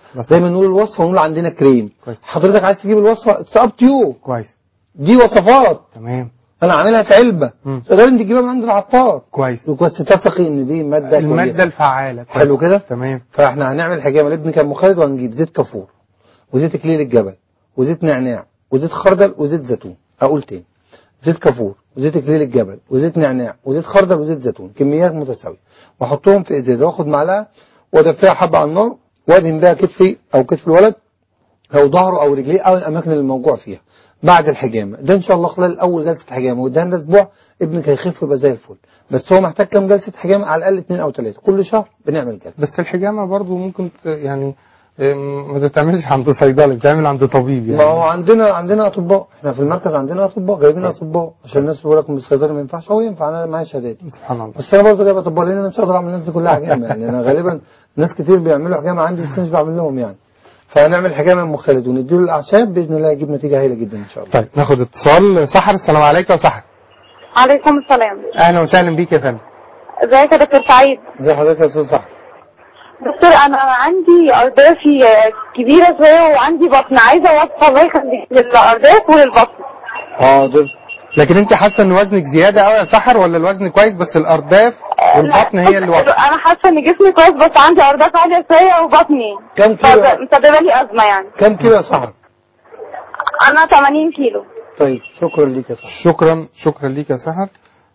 بس. دايما نقول الوصفه ونقول عندنا كريم كويس. حضرتك عايز تجيب الوصفه اتس اب تو كويس دي وصفات تمام انا عاملها في علبه مم. تقدر انت تجيبها من عند العطار كويس بس تثقي ان دي ماده المادة كويسة. الفعالة كويس. حلو كده تمام فاحنا هنعمل حجامه لابن كان مخالد وهنجيب زيت كافور وزيت اكليل الجبل وزيت نعناع وزيت خردل وزيت زيتون اقول تاني زيت كافور وزيت اكليل الجبل وزيت نعناع وزيت خردل وزيت زيتون كميات متساويه واحطهم في ازازه واخد معلقه وادفيها حبه على النار وادهن بيها كتفي او كتف الولد او ظهره او رجليه او الاماكن اللي الموجوع فيها بعد الحجامه ده ان شاء الله خلال اول جلسه حجامه والدهن ده اسبوع ابنك هيخف ويبقى زي الفل بس هو محتاج كام جلسه حجامه على الاقل اثنين او ثلاثه كل شهر بنعمل جلسه بس الحجامة برضو ممكن ت- يعني ام، ما تتعملش عند صيدلي بتعمل عند طبيب ما هو يعني عندنا عندنا اطباء احنا في المركز عندنا اطباء جايبين اطباء عشان الناس تقول لك من الصيدلي ما ينفعش هو ينفع انا معايا شهاداتي سبحان الله بس انا برضه جايب اطباء لان انا مش هقدر اعمل الناس دي كلها حجامه يعني انا غالبا ناس كتير بيعملوا حجامه عندي بس مش بعمل لهم يعني فهنعمل حجامه ام خالد ونديله الاعشاب باذن الله يجيب نتيجه هايله جدا ان شاء الله طيب ناخد اتصال سحر السلام عليكم يا سحر عليكم السلام اهلا وسهلا بيك يا فندم ازيك يا دكتور سعيد ازي حضرتك يا استاذ صح دكتور انا عندي اردافي كبيره شويه وعندي بطن عايزه وصفه الله يخليك للارداف وللبطن حاضر لكن انت حاسه ان وزنك زياده قوي يا سحر ولا الوزن كويس بس الارداف والبطن هي اللي واقفه انا حاسه ان جسمي كويس بس عندي ارداف عاليه شويه وبطني كم كيلو مسببه لي ازمه يعني كم كيلو يا صاحبي انا 80 كيلو طيب شكرا ليك يا صاحبي شكرا شكرا ليك يا سحر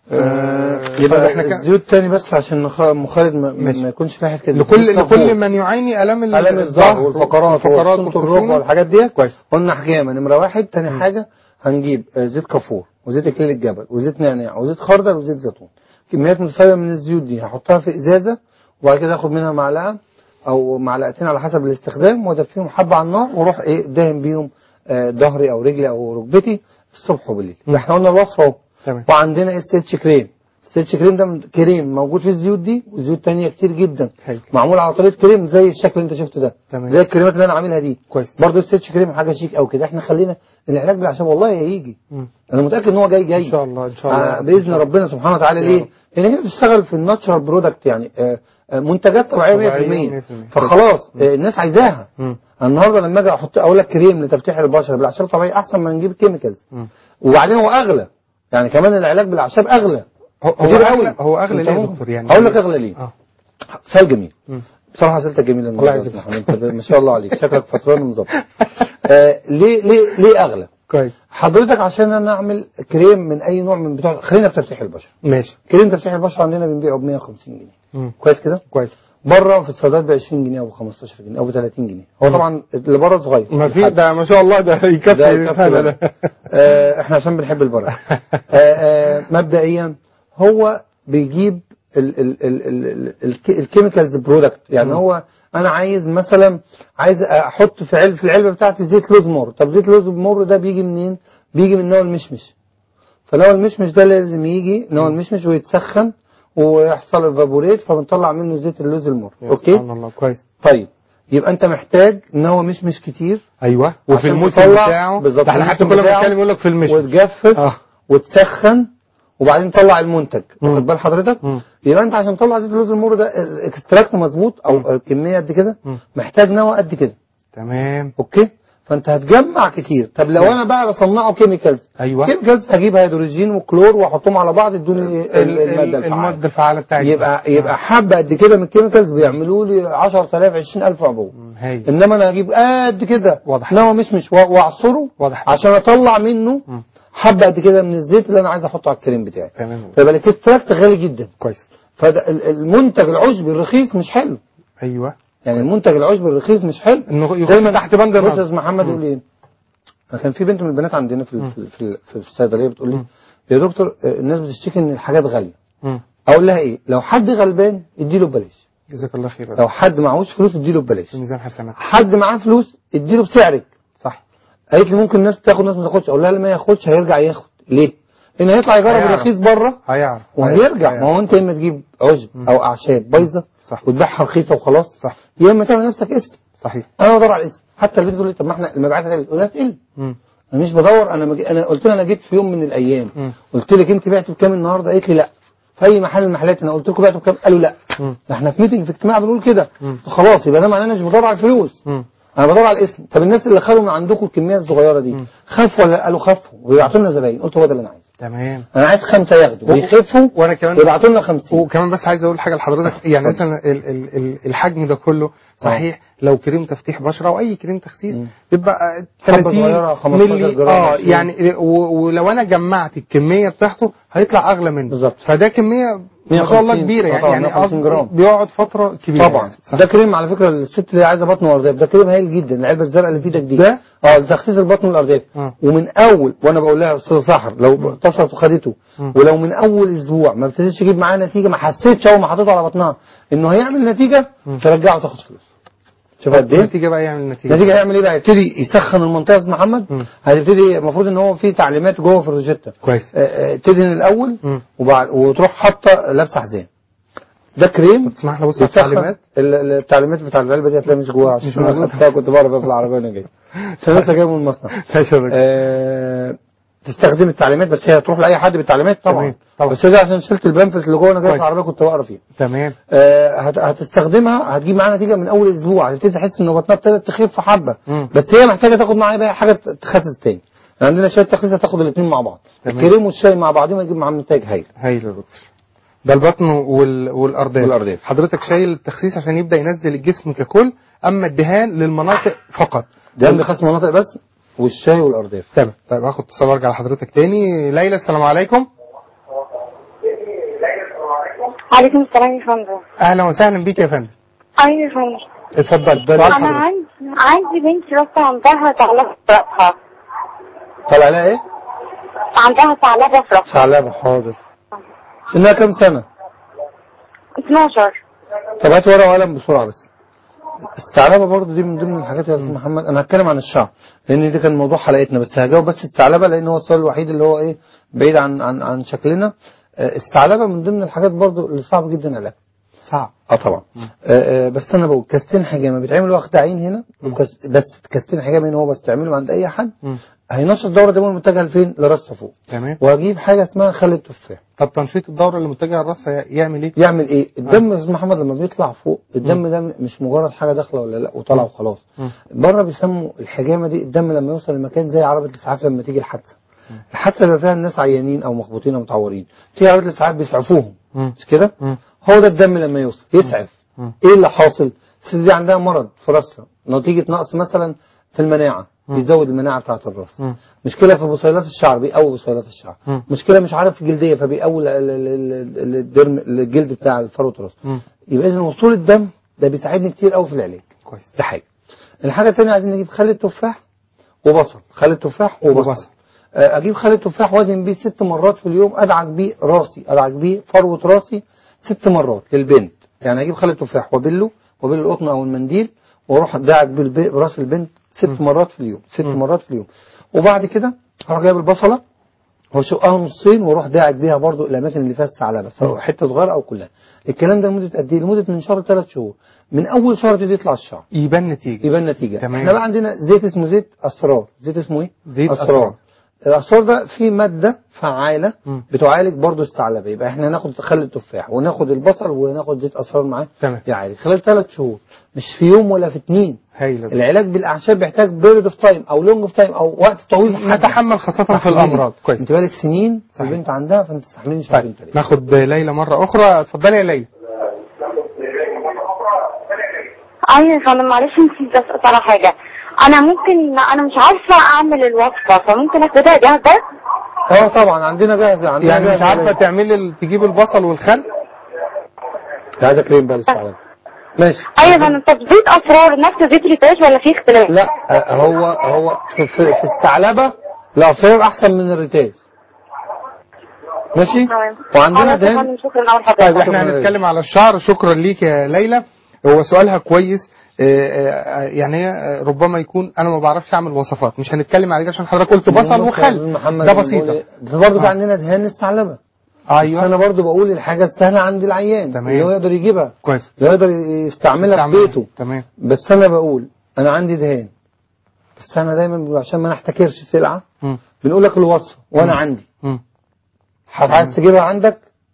آه، يبقى احنا كان الزيوت تاني بس عشان نخ- ام خالد ما, ماشي. ما يكونش فيها كده لكل زيوت لكل صفور. من يعاني الام ال- الام الظهر والفقرات والفقرات والسنط والخشونة. الركبه والحاجات دي كويس قلنا حجامه نمره واحد تاني حاجه هنجيب آه، زيت كافور وزيت اكليل الجبل وزيت نعناع وزيت خردل وزيت زيتون كميات متساويه من الزيوت دي هحطها في ازازه وبعد كده اخد منها معلقه او معلقتين على حسب الاستخدام وادفيهم حبه على النار واروح ايه دهن بيهم آه، ظهري او رجلي او ركبتي الصبح وبالليل مم. احنا قلنا الوصفه اهو تمام وعندنا اس اتش كريم اس اتش كريم ده من- كريم موجود في الزيوت دي وزيوت تانية كتير جدا هايل. معمول على طريقه كريم زي الشكل اللي انت شفته ده تمام. زي الكريمات اللي انا عاملها دي كويس برضه اس اتش كريم حاجه شيك او كده احنا خلينا العلاج بالاعشاب والله هيجي مم. انا متاكد ان هو جاي جاي ان شاء الله ان شاء الله آه باذن ربنا سبحانه وتعالى يا ليه؟ رب. لان هي بتشتغل في الناتشرال برودكت يعني آه آه منتجات طبيعيه طبيعية 100% 100%. فخلاص آه الناس عايزاها مم. النهارده لما اجي احط اقول لك كريم لتفتيح البشره بالاعشاب الطبيعيه احسن ما نجيب كيميكالز مم. وبعدين هو اغلى يعني كمان العلاج بالاعشاب اغلى هو هو كتير اغلى قوي. هو اغلى انت ليه يا ممكن- دكتور يعني هقول لك اغلى ليه اه سؤال جميل مم. بصراحه اسئلتك جميله الله يعزك. محمد انت ما شاء الله عليك شكلك فطران ومظبط آه ليه ليه ليه اغلى كويس حضرتك عشان انا اعمل كريم من اي نوع من بتوع خلينا في تفتيح البشره ماشي كريم تفتيح البشره عندنا بنبيعه ب 150 جنيه مم. كويس كده كويس بره في الصيدليات ب 20 جنيه او ب 15 جنيه او ب 30 جنيه هو مم. طبعا اللي بره صغير ما في ده ما شاء الله ده ده يكفي يكفي سنة بره. ده آه احنا عشان بنحب البركه آه آه مبدئيا هو بيجيب ال ال ال ال ال الك- الكيميكالز برودكت يعني مم. هو انا عايز مثلا عايز احط في علب في العلبه بتاعتي زيت لوز مر طب زيت لوز مر ده بيجي منين بيجي من نوع المشمش فنوع المشمش ده لازم يجي نوع المشمش ويتسخن ويحصل ايفابوريت فبنطلع منه زيت اللوز المر يا اوكي سبحان الله كويس طيب يبقى انت محتاج نوع مشمش كتير ايوه وفي عشان الموسم تطلع- بتاعه بالظبط، ده احنا حتى الموسم كل ما بتاعه نتكلم يقول لك في المشمش وتجفف اه وتسخن وبعدين تطلع المنتج مم. واخد بال حضرتك مم. يبقى انت عشان تطلع زيت اللوز المر ده الاكستراكت مظبوط مم. او الكميه قد كده مم. محتاج نوى قد كده تمام اوكي فانت هتجمع كتير طب لو مم. انا بقى بصنعه كيميكالز ايوه كيميكالز هجيب هيدروجين وكلور واحطهم على بعض يدوني ال- ال- ال- الماده الفعاله المادة الفعالة بتاعتي يبقى يبقى حبه قد كده من الكيميكالز بيعملوا لي 10000 20000 عبوه مم، هايل انما انا هجيب قد كده واضح. نوى مشمش و- واعصره واضح عشان اطلع منه مم. حبه قد كده من الزيت اللي انا عايز احطه على الكريم بتاعي تمام فيبقى الاكستراكت غالي جدا كويس فده ال- المنتج العشبي الرخيص مش حلو ايوه يعني المنتج العشبي الرخيص مش حلو انه يخش دايما تحت بند بص يا النظر استاذ محمد يقول ايه أنا كان في بنت من البنات عندنا في ال- مم. في في, في الصيدليه بتقول لي مم. يا دكتور آه، الناس بتشتكي ان الحاجات غاليه مم. اقول لها ايه لو حد غلبان اديله ببلاش جزاك الله خير لو حد معهوش فلوس اديله ببلاش في ميزان حسنات حد معاه فلوس اديله بسعرك صح قالت لي ممكن الناس تاخد ناس ما تاخدش اقول لها لا ما ياخدش هيرجع ياخد ليه؟ لان هيطلع يجرب هيعرف. الرخيص بره هيعرف وهيرجع هيعرف. ما هو انت يا اما تجيب عشب مم. او اعشاب بايظه صح وتبيعها رخيصه وخلاص صح يا اما تعمل نفسك اسم صحيح انا بدور على الاسم حتى البنت تقول لي طب ما احنا المبيعات هتقل تقول لها تقل مم. انا مش بدور انا مجي... انا قلت لها انا جيت في يوم من الايام مم. قلت لك انت بعت بكام النهارده قالت لي لا في اي محل من المحلات انا قلت لكم بعتوا بكام قالوا لا مم. ده احنا في ميتنج في اجتماع بنقول كده مم. خلاص يبقى ده معناه انا مش بدور على الفلوس مم. انا بدور على الاسم طب الناس اللي خدوا من عندكم الكميه الصغيره دي مم. خافوا ولا قالوا خافوا ويبعتوا لنا زباين قلت هو ده اللي انا عايزه تمام انا عايز خمسه ياخدوا ويخفوا وانا كمان ويبعتوا لنا 50 وكمان بس عايز اقول حاجه لحضرتك يعني مثلا ال- ال- ال- الحجم ده كله صحيح لو كريم تفتيح بشره او اي كريم تخسيس مم. بيبقى حبة 30 صغيرة، 15 ملي جرام، اه 20. يعني و- ولو انا جمعت الكميه بتاعته هيطلع اغلى منه بالظبط. فده كميه ما شاء الله 150 كبيره آه يعني طبعا، يعني 150 قصدي جرام. بيقعد فتره كبيره طبعا يعني. صح. ده كريم على فكره الست اللي عايزه بطن وارداف ده كريم هايل جدا العلبه الزرقاء اللي في ايدك دي ده؟ اه لتخسيس البطن والارداف آه. ومن اول وانا بقول لها يا استاذه سحر لو اتصلت وخدته مم. ولو من اول اسبوع ما ابتديتش يجيب معاه نتيجه ما حسيتش اول ما حطيته على بطنها انه هيعمل نتيجه مم. ترجعه تاخد فلوس شوف قد ايه النتيجه بقى يعمل نتيجه النتيجه هيعمل ايه بقى يبتدي يسخن المنطقه يا استاذ محمد مم. هتبتدي المفروض ان هو في تعليمات جوه في الروجيتا كويس آه، آه، تدهن الاول مم. وبعد وتروح حاطه لابسه حزام ده كريم تسمح لي ابص على يسخن- التعليمات ال- ال- التعليمات بتاع العلبه دي هتلاقيها مش جواها مش عشان انا موجودة. خدتها كنت بعرف في العربيه وانا جاي عشان انت جاي من المصنع ماشي يا راجل. آه، تستخدم التعليمات بس هي هتروح لاي حد بالتعليمات طبعا تمام، طبعا. بس ده عشان شلت البامفلت اللي جوه وانا جاي في كويس. العربيه كنت بقرا فيها تمام آه، هت- هتستخدمها هتجيب معاها نتيجه من اول اسبوع هتبتدي تحس ان بطنها ابتدت تخف حبه مم. بس هي محتاجه تاخد معاها بقى حاجه تخسس تاني عندنا شويه تخسيس هتاخد الاثنين مع بعض تمام. الكريم والشاي مع بعضهم يجيب معاهم نتائج هايله هايل يا دكتور ده البطن وال... والارداف والأرداف. حضرتك شايل التخسيس عشان يبدا ينزل الجسم ككل اما الدهان للمناطق فقط ده اللي خاص مناطق بس والشاي والارداف تمام طيب هاخد اتصال وارجع لحضرتك تاني ليلى السلام عليكم عليكم السلام يا فندم اهلا وسهلا بيك يا فندم ايوه يا فندم اتفضل سؤال انا حضرتك عندي عندي بنتي بس عندها ثعلبه في راسها طلع لها ايه؟ عندها ثعلبه في راسها ثعلبه حاضر سنها كام سنه؟ 12 طب هات ورقه وقلم بسرعه بس الثعلبه برضه دي من ضمن الحاجات يا استاذ محمد انا هتكلم عن الشعر لان ده كان موضوع حلقتنا بس هجاوب بس الثعلبه لان هو السؤال الوحيد اللي هو ايه بعيد عن عن عن شكلنا آه، الثعلبه من ضمن الحاجات برضه اللي صعب جدا علاجها صعب اه طبعا آه آه بس انا بقول كاستين حجامه بيتعمل واخد عين هنا وكاس- بس كاستين حجامه هنا هو بستعمله عند اي حد مم. هينشط الدوره الدمويه المتجهه لفين؟ لراسه فوق تمام واجيب حاجه اسمها خل التفاح طب تنشيط الدوره اللي متجهه للراس يعمل ايه؟ يعمل ايه الدم يا استاذ محمد لما بيطلع فوق الدم ده مش مجرد حاجه داخله ولا لا وطالعه وخلاص مم. بره بيسموا الحجامه دي الدم لما يوصل لمكان زي عربيه الاسعاف لما تيجي الحادثه الحادثه بيبقى فيها الناس عيانين او مخبوطين او متعورين في عربيه الاسعاف بيسعفوهم مم. مش كده مم. هو ده الدم لما يوصل يسعف مم. ايه اللي حاصل الست دي عندها مرض في راسها نتيجه نقص مثلا في المناعه بيزود المناعه بتاعه الراس مم. مشكله في بصيلات الشعر بيقوي بصيلات الشعر مم. مشكله مش عارف في الجلديه فبيقوي ال- ال- ال- ال- الدرم الجلد بتاع فروه الراس مم. يبقى اذا وصول الدم ده بيساعدني كتير قوي في العلاج كويس ده حاجه الحاجه الثانيه عايزين نجيب خل التفاح وبصل خل التفاح وبصل, وبصل. آه، اجيب خل التفاح وازن بيه ست مرات في اليوم ادعك بيه راسي ادعك بيه فروه راسي ست مرات للبنت يعني اجيب خل التفاح وابله وابل القطن او المنديل واروح ادعك بالبي- براس البنت ست مرات في اليوم ست مرات في اليوم وبعد كده اروح جايب البصله واشقها نصين واروح داعك بيها برضو الاماكن اللي فيها الثعلبه سواء حته صغيره او كلها الكلام ده لمده قد ايه لمده من شهر ثلاث شهور من اول شهر يبتدي يطلع الشعر يبان نتيجه يبان نتيجه تمام. احنا بقى عندنا زيت اسمه زيت اسرار زيت اسمه ايه زيت أسرار. اسرار الاسرار ده فيه ماده فعاله مم. بتعالج برضو الثعلبه يبقى احنا هناخد خل التفاح وناخد البصل وناخد زيت اسرار معاه تمام. يعالج خلال ثلاث شهور مش في يوم ولا في اتنين هايل يا دكتور. العلاج بالاعشاب بيحتاج بيريد اوف تايم او لونج اوف تايم او وقت طويل حتى نتحمل خاصه في الامراض كويس انت بالك سنين صحيح. البنت عندها فانت تستحملني شهرين طيب ثلاثه ناخد ليلى مره اخرى اتفضلي يا ليلى ايوه يا فندم معلش نسيت اسال على حاجه انا ممكن انا مش عارفه اعمل الوصفه فممكن اخدها جاهزه اه طبعا عندنا جاهزه عندنا يعني مش جاهزة عارفه علاج. تعملي ال- تجيب البصل والخل عايزه كريم بقى للثعلبه ماشي ايوه يا فندم طب زيت اسرار نفس زيت ريتاش ولا في اختلاف؟ لا آه، هو هو في, في, في الثعلبه العصير احسن من الريتاج ماشي تمام وعندنا خلاص يا دهن فندم شكرا اول طيب حضرتك احنا شكراً هنتكلم على الشعر شكرا ليك يا ليلى هو سؤالها كويس آه، آه، يعني هي آه، ربما يكون انا ما بعرفش اعمل وصفات مش هنتكلم عليه عشان حضرتك قلت بصل وخل محمد ده بسيطه برضه في آه. عندنا دهان الثعلبه ايوه ايوه انا برضه بقول الحاجه السهله عند العيان تمام. اللي هو يقدر يجيبها كويس اللي هو يقدر يستعملها في استعمل. بيته تمام بس انا بقول انا عندي دهان بس انا دايما بقول عشان ما نحتكرش سلعه مم. بنقول لك الوصفه وانا مم. عندي مم. عايز تجيبها عندك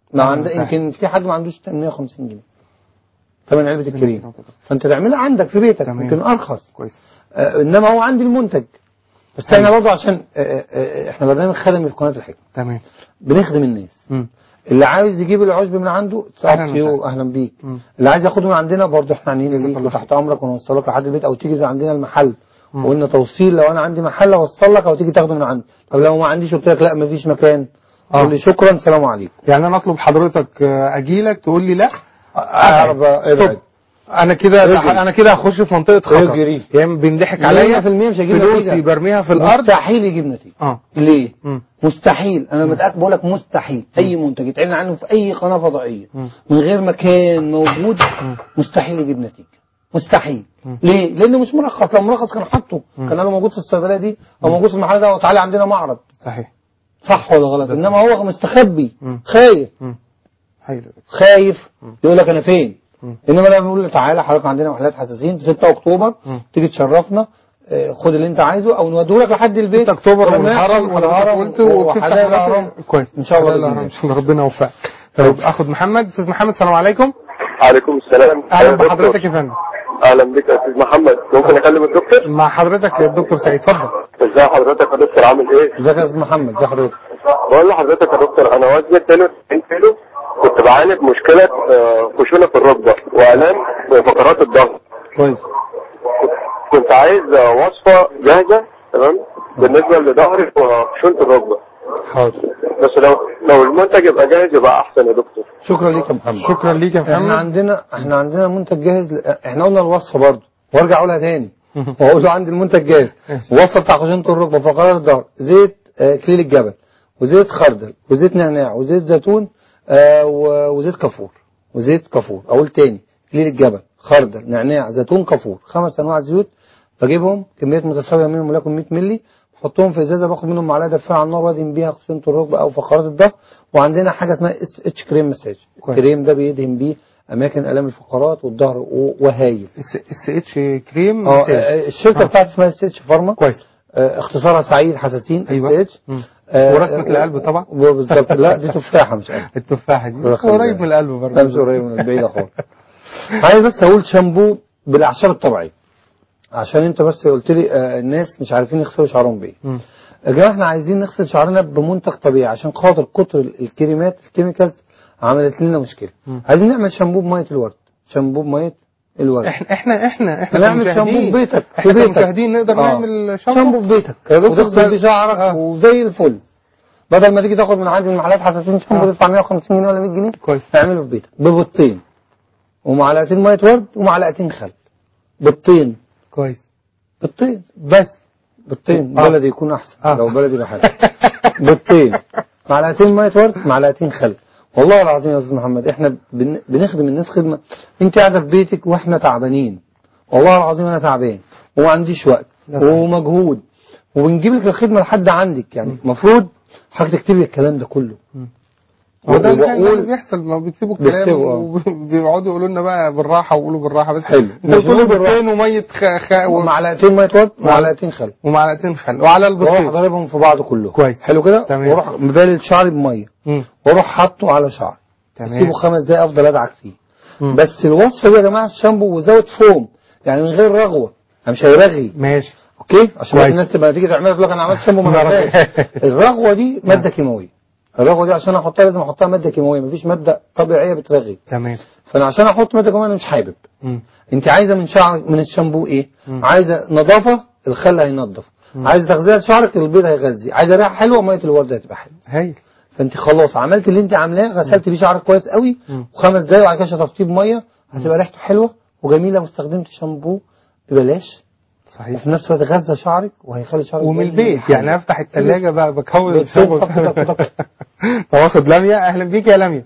ما أهلاً عند وسهلاً. يمكن في حد ما عندوش 150 جنيه ثمن علبه الكريم جنيه. فانت تعملها عندك في بيتك تمام. يمكن ارخص كويس آه انما هو عندي المنتج بس أيوة. احنا برضه عشان آه آه آه، احنا برنامج خدمي في قناه الحكمه تمام بنخدم الناس مم. اللي عايز يجيب العشب من عنده أهلاً تسعة وسهلاً. اهلا بيك مم. اللي عايز ياخده من عندنا برضه احنا عنينا ليك الله وتحت امرك ونوصلك لحد البيت او تيجي من عندنا المحل وقلنا توصيل لو انا عندي محل اوصل لك او تيجي تاخده من عندي طب لو ما عنديش قلت لك لا مفيش مكان آه. قول لي شكرا سلام عليكم يعني انا اطلب حضرتك آه، اجيلك تقول لي لا اعرف ابعد طب انا كده اجري. انا كده هخش في منطقه خطر اجري. يعني بينضحك 100% عليا مش هيجيب فلوسي نتيجة. برميها في الارض مستحيل يجيب نتيجه اه ليه؟ مم. مستحيل انا متاكد بقول لك مستحيل اي منتج يتعلن عنه في اي قناه فضائيه مم. من غير مكان موجود مم. مستحيل يجيب نتيجه مستحيل مم. ليه؟ لانه مش مرخص لو مرخص كان حاطه كان قال له موجود في الصيدليه دي او موجود في المحل ده وتعالى عندنا معرض صحيح صح ولا غلط انما هو مستخبي مم. خايف مم. حلو خايف يقول لك انا فين مم. انما لما بيقول له تعالى حضرتك عندنا محلات حساسين في 6 اكتوبر مم. تيجي تشرفنا آه، خد اللي انت عايزه او نوديه لك لحد البيت 6 اكتوبر ولما يحصل والهرم والهرم قلت وبتفتح وحدائق مناطق- الهرم كويس ان شاء الله حدائق بإذن الهرم. الله. ان شاء الله ربنا يوفقك طيب اخد محمد استاذ محمد السلام عليكم عليكم السلام اهلا يا دكتور. بحضرتك يا فندم اهلا بك يا استاذ محمد ممكن اكلم الدكتور مع حضرتك يا دكتور سعيد اتفضل ازي حضرتك يا دكتور عامل ايه ازيك يا استاذ محمد ازي حضرتك بقول لحضرتك يا دكتور انا وزني 92 كيلو كنت بعاني بمشكله آه، خشونه في الركبه والام في فقرات الظهر كويس كنت عايز آه، وصفه جاهزه تمام بالنسبه لظهري وخشونه الركبه حاضر بس لو لو المنتج يبقى جاهز يبقى احسن يا دكتور شكرا ليك يا محمد شكرا ليك يا احنا محمد عندنا احنا عندنا منتج جاهز ل... احنا قلنا الوصفه برضه وارجع اقولها تاني واقول له عندي المنتج جاهز ماشي. وصفه بتاع خشونه الركبه فقرات الظهر زيت آه كليل الجبل وزيت خردل وزيت نعناع وزيت زيتون آه و- وزيت كافور وزيت كافور اقول تاني كليل الجبل خردل نعناع زيتون كافور خمس انواع زيوت بجيبهم كميات متساويه منهم ولكن 100 مللي بحطهم في ازازه باخد منهم معلقه دافئه على النار وادهن بيها خشونه الركبه او فقرات الظهر وعندنا حاجه اسمها اس اتش كريم مساج كويس. الكريم ده بيدهن بيه اماكن الام الفقرات والظهر و- وهايل اس اتش كريم اه مساج. آه، الشركه آه. بتاعتي اسمها اس اتش فارما كويس آه، اختصارها سعيد حساسين اس ايوه اتش مم. ورسمة القلب طبعا. بالظبط لا دي تفاحه مش قلب التفاحه دي الله يخليك. قريب من القلب برضه لا مش قريب من البعيده خالص عايز بس اقول شامبو بالاعشاب الطبيعيه عشان انت بس قلت لي آه، الناس مش عارفين يغسلوا شعرهم بايه مم. يا جماعه احنا عايزين نغسل شعرنا بمنتج طبيعي عشان خاطر كتر الكريمات الكيميكالز عملت لنا مشكله مم. عايزين نعمل شامبو بميه الورد شامبو بميه الورد احنا احنا احنا احنا نعمل كمشاهدين- شامبو في بيتك في احنا بيتك كمشاهدين نقدر آه. نعمل شامبو شامبو في بيتك يا دكتور وتغسل- تغسل بيه شعرك آه. وزي الفل بدل ما تيجي تاخد من عندي من محلات حساسين شامبو آه. تدفع 150 جنيه ولا 100 جنيه كويس اعمله في بيتك ببطين ومعلقتين ميه ورد ومعلقتين خل بطين كويس بطين بس بطين آه. بلدي يكون احسن آه. لو بلدي بحاجه بطين معلقتين ميه ورد معلقتين خل والله العظيم يا استاذ محمد احنا بن- بنخدم الناس خدمه انت قاعده في بيتك واحنا تعبانين والله العظيم انا تعبان وما عنديش وقت ده صحيح. ومجهود وبنجيب لك الخدمه لحد عندك يعني المفروض حضرتك تكتبي الكلام ده كله وده اللي كان وبقول- بيحصل ما بيكتبوا كلام بيكتبوا، آه. وبيقعدوا يقولوا لنا بقى بالراحه وقولوا بالراحه بس حلو. انت مش بتقول بقول بيضتين وميه خ... خ... و... ومعلقتين ميه ورد ومعلقتين خل ومعلقتين خل وعلى واروح البطيخ ضاربهم في بعض كلهم كويس. حلو كده تمام. واروح مبلل شعري بميه مم. واروح حاطه على شعري تمام اسيبه خمس دقايق افضل ادعك فيه مم. بس الوصفه دي يا جماعه الشامبو وزود فوم يعني من غير رغوه يعني مش هيرغي ماشي اوكي عشان كويس. الناس تبقى تيجي تعملها تقول لك انا عملت شامبو ما ما رغاش رغاش. الرغوه دي ماده كيماويه الرغوه دي عشان احطها لازم احطها ماده كيماويه مفيش ماده طبيعيه بترغي تمام فانا عشان احط ماده كيماويه انا مش حابب مم. انت عايزه من شعر من الشامبو ايه مم. عايزه نظافه الخل هينظف عايزه تغذيه لشعرك البيض هيغذي عايزه ريحه حلوه ميه الورد هتبقى حلوه هايل فانت خلاص عملت اللي انت عاملاه غسلت بيه شعرك كويس قوي مم. وخمس دقايق وبعد كده شطفتيه بميه هتبقى ريحته حلوه وجميله واستخدمت شامبو ببلاش صحيح وفي نفس الوقت غذى شعرك وهيخلي شعرك ومن زي البيت الحلوة. يعني افتح الثلاجه بقى بكون بالظبط. الشامبو طق- طق- طق. تواصل لميا اهلا بيك يا لميا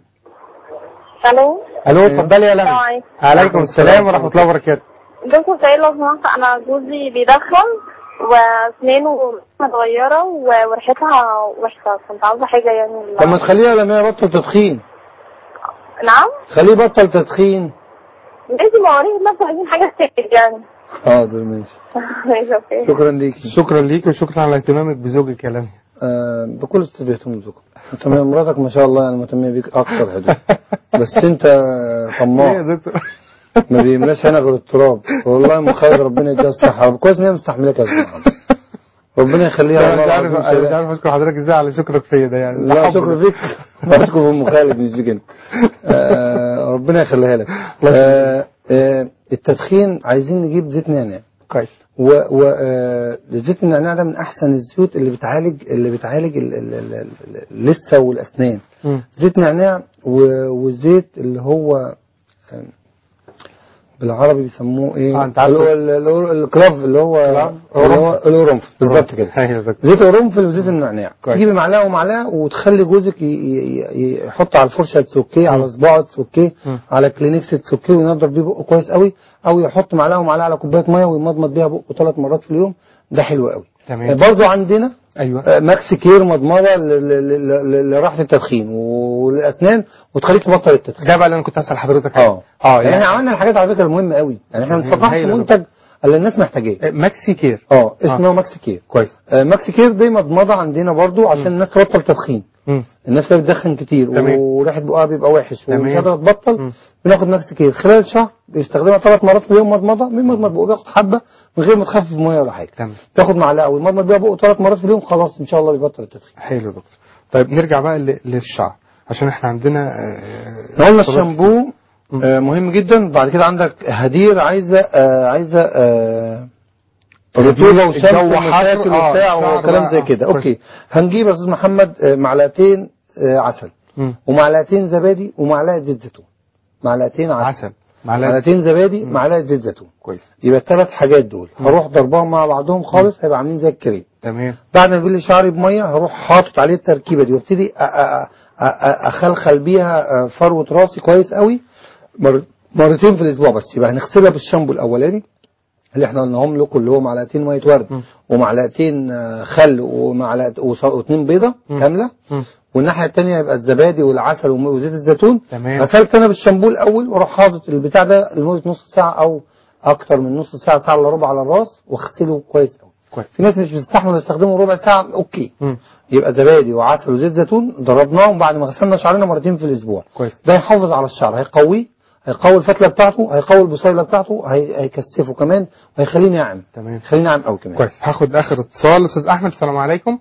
الو الو اتفضلي يا السلام لميا عليكم. عليكم السلام ورحمه الله وبركاته دكتور سعيد لو سمحت انا جوزي بيدخن واسنانه متغيره و- وريحتها وحشه كنت عاوزه حاجه يعني طب ما تخليها لما يبطل تدخين نعم خليه يبطل تدخين لازم اوريه نفسه عايزين حاجه تفيد يعني حاضر ماشي ماشي اوكي شكرا ليكي شكرا ليك وشكرا على اهتمامك بزوجك يا لميا آه بكل استاذ بيهتم بزوجك انت مراتك ما شاء الله يعني مهتمه بيك اكتر حدود بس انت ايه طماع يا دكتور ما بيملاش هنا غير التراب والله مخير ربنا يديها الصحه كويس ان هي مستحملك يا استاذ محمد ربنا يخليها انا مش والله عارف العظيم انا مش شباب. عارف اشكر حضرتك ازاي على شكرك فيا ده يعني لا تحب. شكرا فيك بشكر ام خالد مش فيك انت آه، ربنا يخليها لك الله آه، آه، التدخين عايزين نجيب زيت نعناع كويس و و آه، زيت النعناع ده من احسن الزيوت اللي بتعالج اللي بتعالج ال- ال- ال- ال- اللثه والاسنان مم. زيت نعناع و- والزيت اللي هو آه، بالعربي بيسموه ايه آه، أنت عارف- اللي هو ال- ال- ال- الكلاف اللي هو كلاف؟ اللي هو القرنفل بالظبط كده ايوه يا دكتور زيت القرنفل وزيت النعناع كويس. تجيبي معلقه ومعلقه وتخلي جوزك ي- ي- ي- يحط على الفرشه تسكيه على صباعه تسكيه مم. على كلينكس تسكيه وينضف بيه بقه كويس قوي او يحط معلقه ومعلقه على كوبايه ميه ويمضمض بيها بقه ثلاث مرات في اليوم ده حلو قوي تمام برضو عندنا ايوه آه، ماكس كير مضمضه ل- ل- ل- ل- لراحه التدخين والاسنان وتخليك تبطل التدخين ده بقى اللي انا كنت اسال حضرتك اه اه يعني احنا عملنا الحاجات على فكره المهمه قوي يعني احنا ما بنصنعش هايلة منتج اللي الناس محتاجاه ماكسي كير اه اسمه ماكس كير كويس آه، ماكس كير دي مضمضه عندنا برضو عشان الناس تبطل تدخين مم. الناس اللي بتدخن كتير تمام. وريحه بقها بيبقى وحش تمام. ومش قادره تبطل مم. بناخد ماكس كير خلال شهر بيستخدمها ثلاث مرات في اليوم مضمضه من مضمض بقه بياخد حبه من غير ما تخفف ميه ولا حاجه تمام بياخد معلقه ويمضمض بيها بقه ثلاث مرات في اليوم خلاص ان شاء الله بيبطل التدخين حلو يا دكتور طيب نرجع بقى ل- للشعر عشان احنا عندنا آه، احنا قلنا صدف- الشامبو مم. آه، مهم جدا بعد كده عندك هدير عايزه آه، عايزه آه، هدير رطوبه وشمس الجو حر، ومشاكل آه، وبتاع شعر وكلام بقى، زي آه، كده كويس. اوكي هنجيب يا استاذ محمد آه، معلقتين آه، عسل مم. ومعلقتين زبادي ومعلقه زيت زيتون معلقتين عسل عسل معلقه معلقتين زبادي معلقه زيت زيتون كويس يبقى الثلاث حاجات دول هروح ضربهم مع بعضهم خالص هيبقى عاملين زي الكريم تمام بعد ما ابل شعري بميه هروح حاطط عليه التركيبه دي وابتدي أ- أ- أ- أ- اخلخل بيها آه، فروه راسي كويس قوي مر- مرتين في الاسبوع بس يبقى هنغسلها بالشامبو الاولاني اللي احنا قلناهم لكم اللي هو معلقتين ميه ورد مم. ومعلقتين آه، خل ومعلقه وص- واثنين بيضه مم. كامله مم. والناحيه الثانيه يبقى الزبادي والعسل وم- وزيت الزيتون تمام. غسلت انا بالشامبو الاول واروح حاطط البتاع ده لمده نص ساعه او اكتر من نص ساعه ساعه الا ربع على الراس واغسله كويس قوي كويس في ناس مش بتستحمل يستخدموا ربع ساعه اوكي مم. يبقى زبادي وعسل وزيت زيتون ضربناهم بعد ما غسلنا شعرنا مرتين في الاسبوع كويس ده يحافظ على الشعر هيقويه هيقوي الفتله بتاعته هيقوي البصيله بتاعته هي... هيكثفه كمان وهيخليه ناعم تمام يخليه ناعم قوي كمان كويس هاخد اخر اتصال استاذ احمد السلام عليكم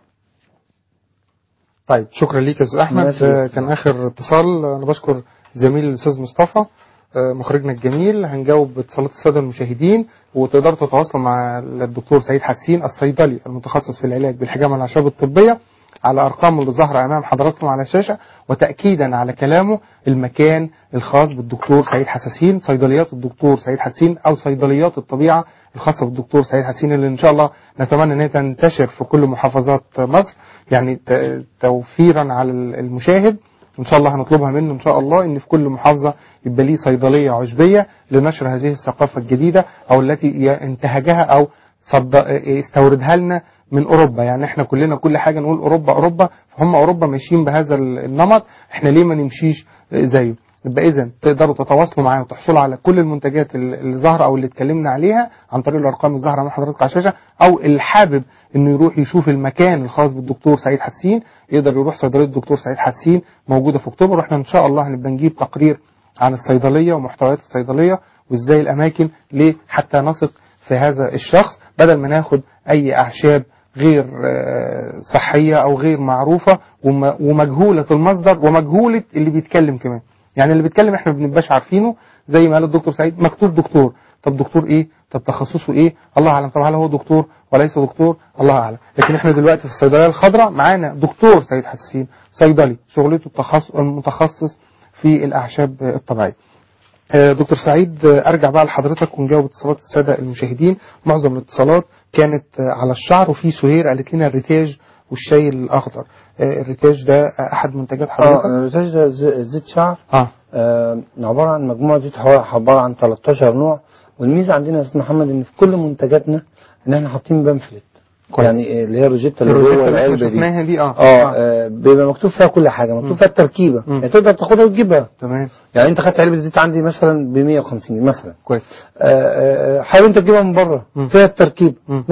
طيب شكرا ليك يا استاذ احمد ماشي. آه، كان اخر اتصال انا بشكر زميلي الاستاذ مصطفى آه، مخرجنا الجميل هنجاوب اتصالات الساده المشاهدين وتقدروا تتواصلوا مع الدكتور سعيد حسين الصيدلي المتخصص في العلاج بالحجامه والاعشاب الطبيه على ارقام اللي ظاهره امام حضراتكم على الشاشه وتاكيدا على كلامه المكان الخاص بالدكتور سعيد حساسين صيدليات الدكتور سعيد حسين او صيدليات الطبيعه الخاصه بالدكتور سعيد حسين اللي ان شاء الله نتمنى ان هي تنتشر في كل محافظات مصر يعني ت- توفيرا على المشاهد ان شاء الله هنطلبها منه ان شاء الله ان في كل محافظه يبقى ليه صيدليه عشبيه لنشر هذه الثقافه الجديده او التي ي- انتهجها او صد... استوردها لنا من اوروبا يعني احنا كلنا كل حاجه نقول اوروبا اوروبا فهم اوروبا ماشيين بهذا ال- النمط احنا ليه ما نمشيش زيه يبقى اذا تقدروا تتواصلوا معايا وتحصلوا على كل المنتجات ال- اللي ظاهره او اللي اتكلمنا عليها عن طريق الارقام الظاهره مع حضرتك على الشاشه او اللي حابب انه يروح يشوف المكان الخاص بالدكتور سعيد حسين يقدر يروح صيدليه الدكتور سعيد حسين موجوده في اكتوبر واحنا ان شاء الله هنبقى نجيب تقرير عن الصيدليه ومحتويات الصيدليه وازاي الاماكن ليه حتى نثق في هذا الشخص بدل ما ناخد اي اعشاب غير آه، صحيه او غير معروفه وم- ومجهوله المصدر ومجهوله اللي بيتكلم كمان يعني اللي بيتكلم احنا ما بنبقاش عارفينه زي ما قال الدكتور سعيد مكتوب دكتور طب دكتور ايه طب تخصصه ايه الله اعلم طب هل هو دكتور وليس دكتور الله اعلم لكن احنا دلوقتي في الصيدليه الخضراء معانا دكتور سعيد حسين صيدلي شغلته التخصص المتخصص في الاعشاب الطبيعيه آه، دكتور سعيد آه، ارجع بقى لحضرتك ونجاوب اتصالات الساده المشاهدين معظم الاتصالات كانت آه، على الشعر وفي سهير قالت لنا الريتاج والشاي الاخضر آه، الريتاج ده آه، احد منتجات اه حضرتك الريتاج ده ز- زيت شعر اه آه عباره عن مجموعه زيت حوا- عباره عن 13 نوع والميزه عندنا يا استاذ محمد ان في كل منتجاتنا ان احنا حاطين بامفلت كويس. يعني اللي هي الروجيتا اللي الروجيتا جوه اللي احنا العلبه دي شفناها دي اه اه آه، بيبقى مكتوب فيها كل حاجه مكتوب فيها التركيبه مم. يعني تقدر تاخدها وتجيبها تمام يعني انت خدت علبه زيت عندي مثلا ب 150 جنيه مثلا كويس آه، آه، حاول انت تجيبها من بره مم. فيها التركيب مم. ماشي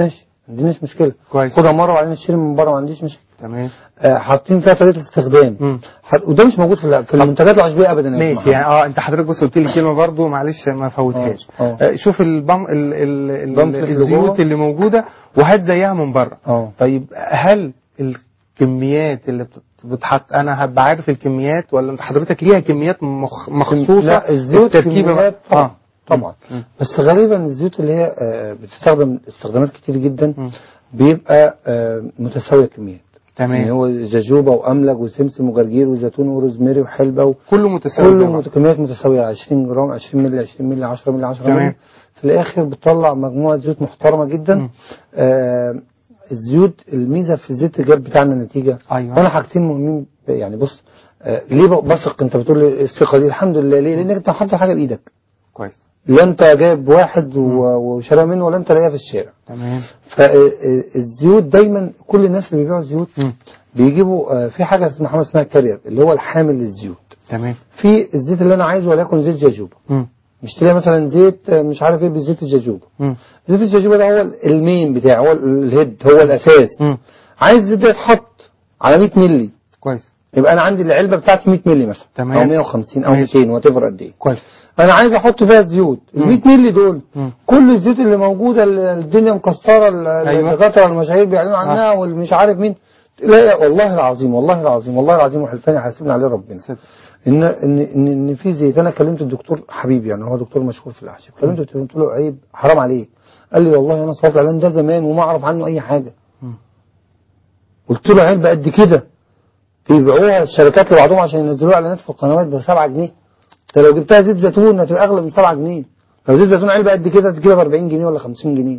ما عندناش مشكله كويس. خدها مره وبعدين اشتري من بره ما عنديش مشكله تمام آه، حاطين فيها طريقه الاستخدام مم. حط- وده مش موجود في ال- في المنتجات العشبيه ابدا يا ماشي محمد. يعني اه انت حضرتك بص قلت لي كلمه برضو معلش ما فوتهاش آه، آه. آه، شوف البم ال ال ال بامفلت اللي الزيوت جوه. اللي موجوده وهات زيها من بره اه طيب هل الكميات اللي بت- بتحط انا هبقى عارف الكميات ولا انت حضرتك ليها كميات مخ- مخصوصه لا الزيوت التركيبه كميات بقى؟ طبعا اه طبعا مم. بس غالبا الزيوت اللي هي آه، بتستخدم استخدامات كتير جدا مم. بيبقى آه، متساويه الكميات يعني تمام هو جاجوبا واملج وسمسم وجرجير وزيتون وروزماري وحلبه و... كله متساوي كله طبعاً. مت- كميات متساويه 20 جرام 20 مللي 20 مللي 10 مللي 10 تمام. مللي في الاخر بتطلع مجموعه زيوت محترمه جدا مم. آه الزيوت الميزه في الزيت الجاب بتاعنا النتيجه أيوة. وانا حاجتين مهمين يعني بص آه ليه بق- بثق انت بتقول لي الثقه دي الحمد لله ليه لانك انت حاطط حاجه بايدك كويس لا انت جايب واحد و- وشاريها منه ولا انت لاقيها في الشارع تمام فالزيوت دايما كل الناس اللي بيبيعوا زيوت مم. بيجيبوا آه، في حاجه اسمها محمد اسمها كارير اللي هو الحامل للزيوت تمام في الزيت اللي انا عايزه وليكن زيت جاجوبا مم. مش تلاقي مثلا زيت آه، مش عارف ايه بزيت الجاجوبا مم. زيت الجاجوبا ده هو المين بتاعه هو الهيد هو الاساس مم. عايز زيت ده يتحط على 100 مللي كويس يبقى انا عندي العلبه بتاعتي 100 مللي مثلا تمام. او 150 او ماشي. 200 وات ايفر قد ايه كويس انا عايز احط فيها الزيوت ال 100 مللي دول مم. كل الزيوت اللي موجوده اللي الدنيا مكسره ال- أيوة. الدكاتره والمشاهير بيعلنوا عنها والمش عارف مين لا والله العظيم والله العظيم والله العظيم وحلفاني حاسبني عليه ربنا صدق. ان ان ان, إن في زيت انا كلمت الدكتور حبيبي يعني هو دكتور مشهور في الاعشاب كلمته قلت له- قلت له عيب حرام عليك قال لي والله انا صرف الاعلان ده زمان وما اعرف عنه اي حاجه مم. قلت له علبه قد كده بيبيعوها الشركات لبعضهم عشان ينزلوها اعلانات في القنوات ب 7 جنيه انت لو جبتها زيت زيتون هتبقى اغلى من 7 جنيه لو زيت زيتون علبه قد كده تجيبها ب 40 جنيه ولا 50 جنيه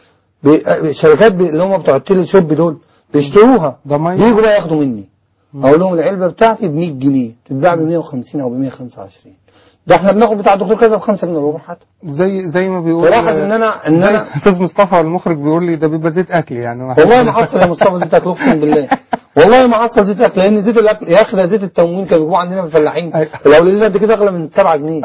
بي- الشركات بي- اللي هم بتوع التيلي شوب دول بيشتروها ده مية. بيجوا بقى ياخدوا مني اقول لهم العلبه بتاعتي ب 100 جنيه تتباع ب 150 او ب 125 ده احنا بناخد بتاع الدكتور كذا ب 5 جنيه روح حتى زي زي ما بيقول تلاحظ ان انا ان زي انا استاذ مصطفى المخرج بيقول لي ده بيبقى زيت اكل يعني والله ما حصل يا مصطفى زيت اكل اقسم بالله والله ما حصل زيت اكل لان زيت الاكل يا اخي ده زيت التموين كانوا بيجيبوه عندنا في الفلاحين أيوة. لو لقينا قد كده اغلى من 7 جنيه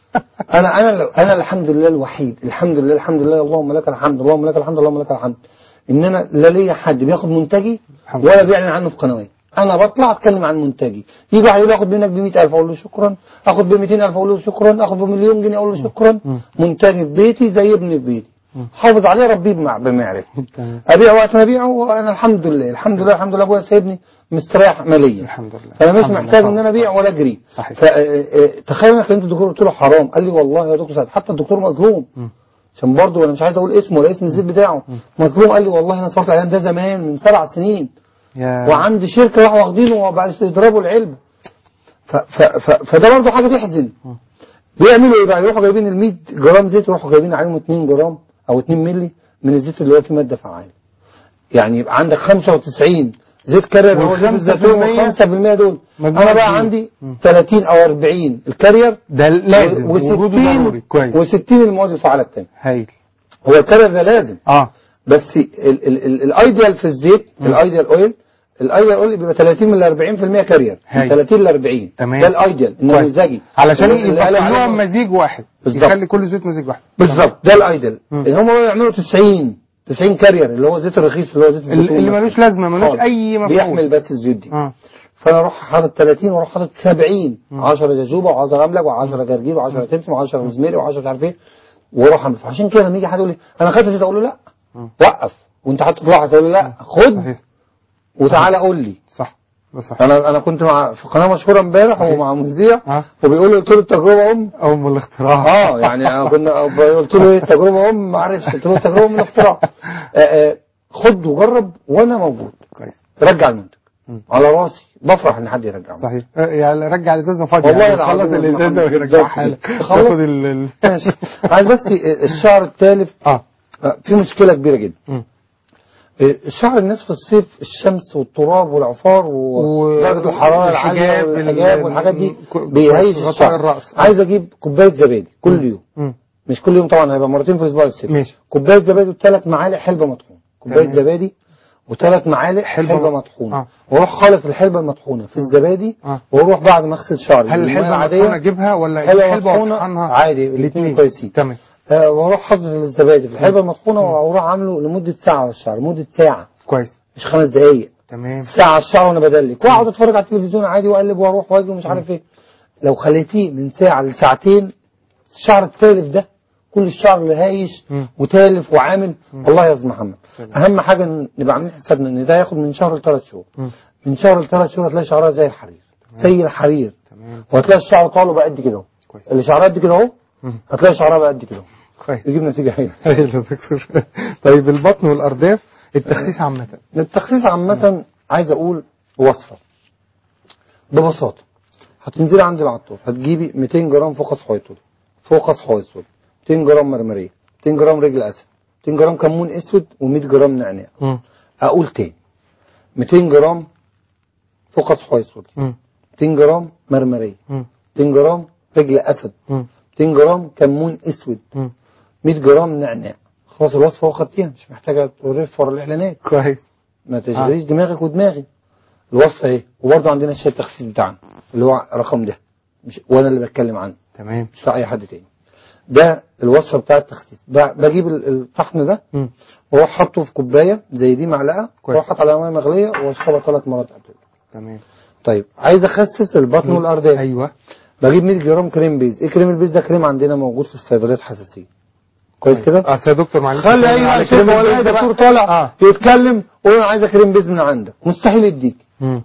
انا انا لو انا الحمد لله الوحيد الحمد لله الحمد لله اللهم لك الحمد اللهم لك الحمد اللهم لك الحمد ان انا لا ليا حد بياخد منتجي الحمد ولا لله. بيعلن عنه في قنوات انا بطلع اتكلم عن منتجي يجي واحد يقول لي اخد منك ب 100000 اقول له شكرا اخد ب 200000 اقول له شكرا اخد بمليون جنيه اقول له شكرا مم. منتجي في بيتي زي ابني في بيتي حافظ عليه ربيه بمع- بمعرفه تمام. ابيع وقت ما ابيعه وانا الحمد لله الحمد لله الحمد لله ابويا سايبني مستريح ماليا الحمد لله فانا مش الحمد لله محتاج طبعا. ان انا ابيع ولا اجري صحيح. فتخيل انا كلمت الدكتور قلت له حرام قال لي والله يا دكتور سعد حتى الدكتور مظلوم مم. عشان برضه انا مش عايز اقول اسمه ولا اسم الزيت بتاعه مظلوم قال لي والله انا صرفت الاعلان ده زمان من سبع سنين يا وعندي شركه راحوا واخدينه وبعد يضربوا العلبه ف ف ف فده برضه حاجه تحزن بيعملوا ايه بقى يروحوا جايبين ال 100 جرام زيت ويروحوا جايبين عليهم 2 جرام او 2 مللي من الزيت اللي هو فيه ماده فعاله يعني يبقى عندك 95 زيت كارير اللي هو زيت والخمسة الزيتون في المية وال5% دول مجموعة انا بقى كبيرة. عندي مم. 30 او 40 الكارير ده لازم وجوده ضروري و60 كويس و60 المواد الفعاله الثانيه هايل هو الكارير ده لازم اه بس ال- ال- ال- الايديال في الزيت الايديال اويل الايديال اويل بيبقى 30 من 40% كارير من هاي. 30 ل 40 تمام. ده الايديال النموذجي علشان اللي يبقى قالوا عليه- كلهم مزيج واحد بالظبط. يخلي كل زيت مزيج واحد بالظبط ده الايديال مم. اللي هم بقى يعملوا 90 90 كارير اللي هو زيت الرخيص اللي هو زيت اللي الزيتون اللي مثلاً. ملوش لازمه ملوش خالص. اي مفعول بيحمل بس الزيوت دي اه فانا اروح حاطط 30 واروح حاطط 70 10 جاجوبا و10 املج و10 جرجير و10 سمسم و10 روزماري و10 مش عارف ايه واروح اعمل عشان كده لما يجي حد يقول لي انا خدت زيت اقول له لا مم. وقف وانت حاطط لاحظ اقول له لا خد صحيح وتعالى قول لي صح ده صح انا انا كنت مع في قناه مشهوره امبارح ومع مذيع اه وبيقول لي قلت له التجربه ام ام الاختراع اه يعني أنا كنا قلت له ايه التجربه ام ما عرفش قلت له التجربه من الاختراع آه، آه، خد وجرب وانا موجود كويس رجع المنتج مم. على راسي بفرح ان حد يرجع صحيح آه، يعني رجع الازازه فاضيه والله يعني خلص العظيم الازازه والله ويرجعها بالظبط. لك خلص. تاخد ال ال- ماشي عايز بس الشهر الثالث اه آه، في مشكله كبيره جدا مم. آه، شهر الناس في الصيف الشمس والتراب والعفار ودرجه الحراره العاليه والحجاب، والحجاب ال- والحاجات دي ك- بيهيج غطاء الشعر الرأس. آه. عايز اجيب كوبايه زبادي كل يوم مم. مش كل يوم طبعا هيبقى مرتين في الاسبوع الست ماشي. كوبايه زبادي وثلاث معالق حلبه مطحونه كوبايه تمام. زبادي وثلاث معالق حلبة حلبه, مط- مطحونه آه. واروح خالط الحلبه المطحونه في الزبادي آه. واروح بعد ما اغسل شعري هل بالمية الحلبه العادية، المطحونه اجيبها ولا حلبه الحلبه مطحونه واطحنها عادي الاثنين كويسين تمام آه واروح حاطط الزبادي في الحلبه المطحونه واروح عامله لمده ساعه على الشعر لمده ساعه كويس مش خمس دقائق تمام ساعه على الشعر وانا بدلك واقعد اتفرج على التلفزيون عادي واقلب واروح واجي ومش عارف ايه لو خليتيه من ساعه لساعتين الشعر التالف ده كل الشعر اللي هايش مم. وتالف وعامل والله يا استاذ محمد سلام. اهم حاجه إن نبقى عاملين حسابنا ان ده ياخد من شهر لثلاث شهور مم. من شهر لثلاث شهور هتلاقي شعرها زي الحرير زي الحرير تمام وهتلاقي الشعر طاله بقى قد كده اهو كويس اللي شعرها قد كده اهو مم. هتلاقي شعرها بقى قد كده اهو كويس يجيب نتيجه هايله ايوه يا دكتور طيب البطن والارداف التخسيس عامة التخسيس عامة عايز أقول وصفة ببساطة هتنزلي عند العطار هتجيبي 200 جرام فوقس حويصل فوقس حويصل 200 جرام مرمرية 200 جرام رجل أسد 200 جرام كمون أسود و100 جرام نعناع مم. أقول تاني 200 جرام فوقس حويصل مم. 200 جرام مرمرية مم. 200 جرام رجل أسد مم. 200 جرام كمون أسود مم. 100 جرام نعناع خلاص الوصفة وخدتيها مش محتاجة تلف ورا الإعلانات كويس ما تشغليش دماغك ودماغي الوصفه ايه وبرضه عندنا الشاي التخسيس بتاعنا اللي هو رقم ده مش وانا اللي بتكلم عنه تمام مش اي حد تاني ده الوصفه بتاعه التخسيس ب- بجيب ال- الطحن ده مم. واروح حاطه في كوبايه زي دي معلقه كويس. واروح حاطط عليها ميه مغليه واشربها ثلاث مرات قبل تمام طيب عايز اخسس البطن والارداف ايوه بجيب 100 جرام كريم بيز ايه كريم البيز ده كريم عندنا موجود في الصيدليات حساسيه كويس كده اه يا دكتور معلش خلي اي على شيخ كريم ولا البيز اي ده بقى. دكتور طالع اه يتكلم ويقول انا عايز كريم بيز من عندك مستحيل يديك مم.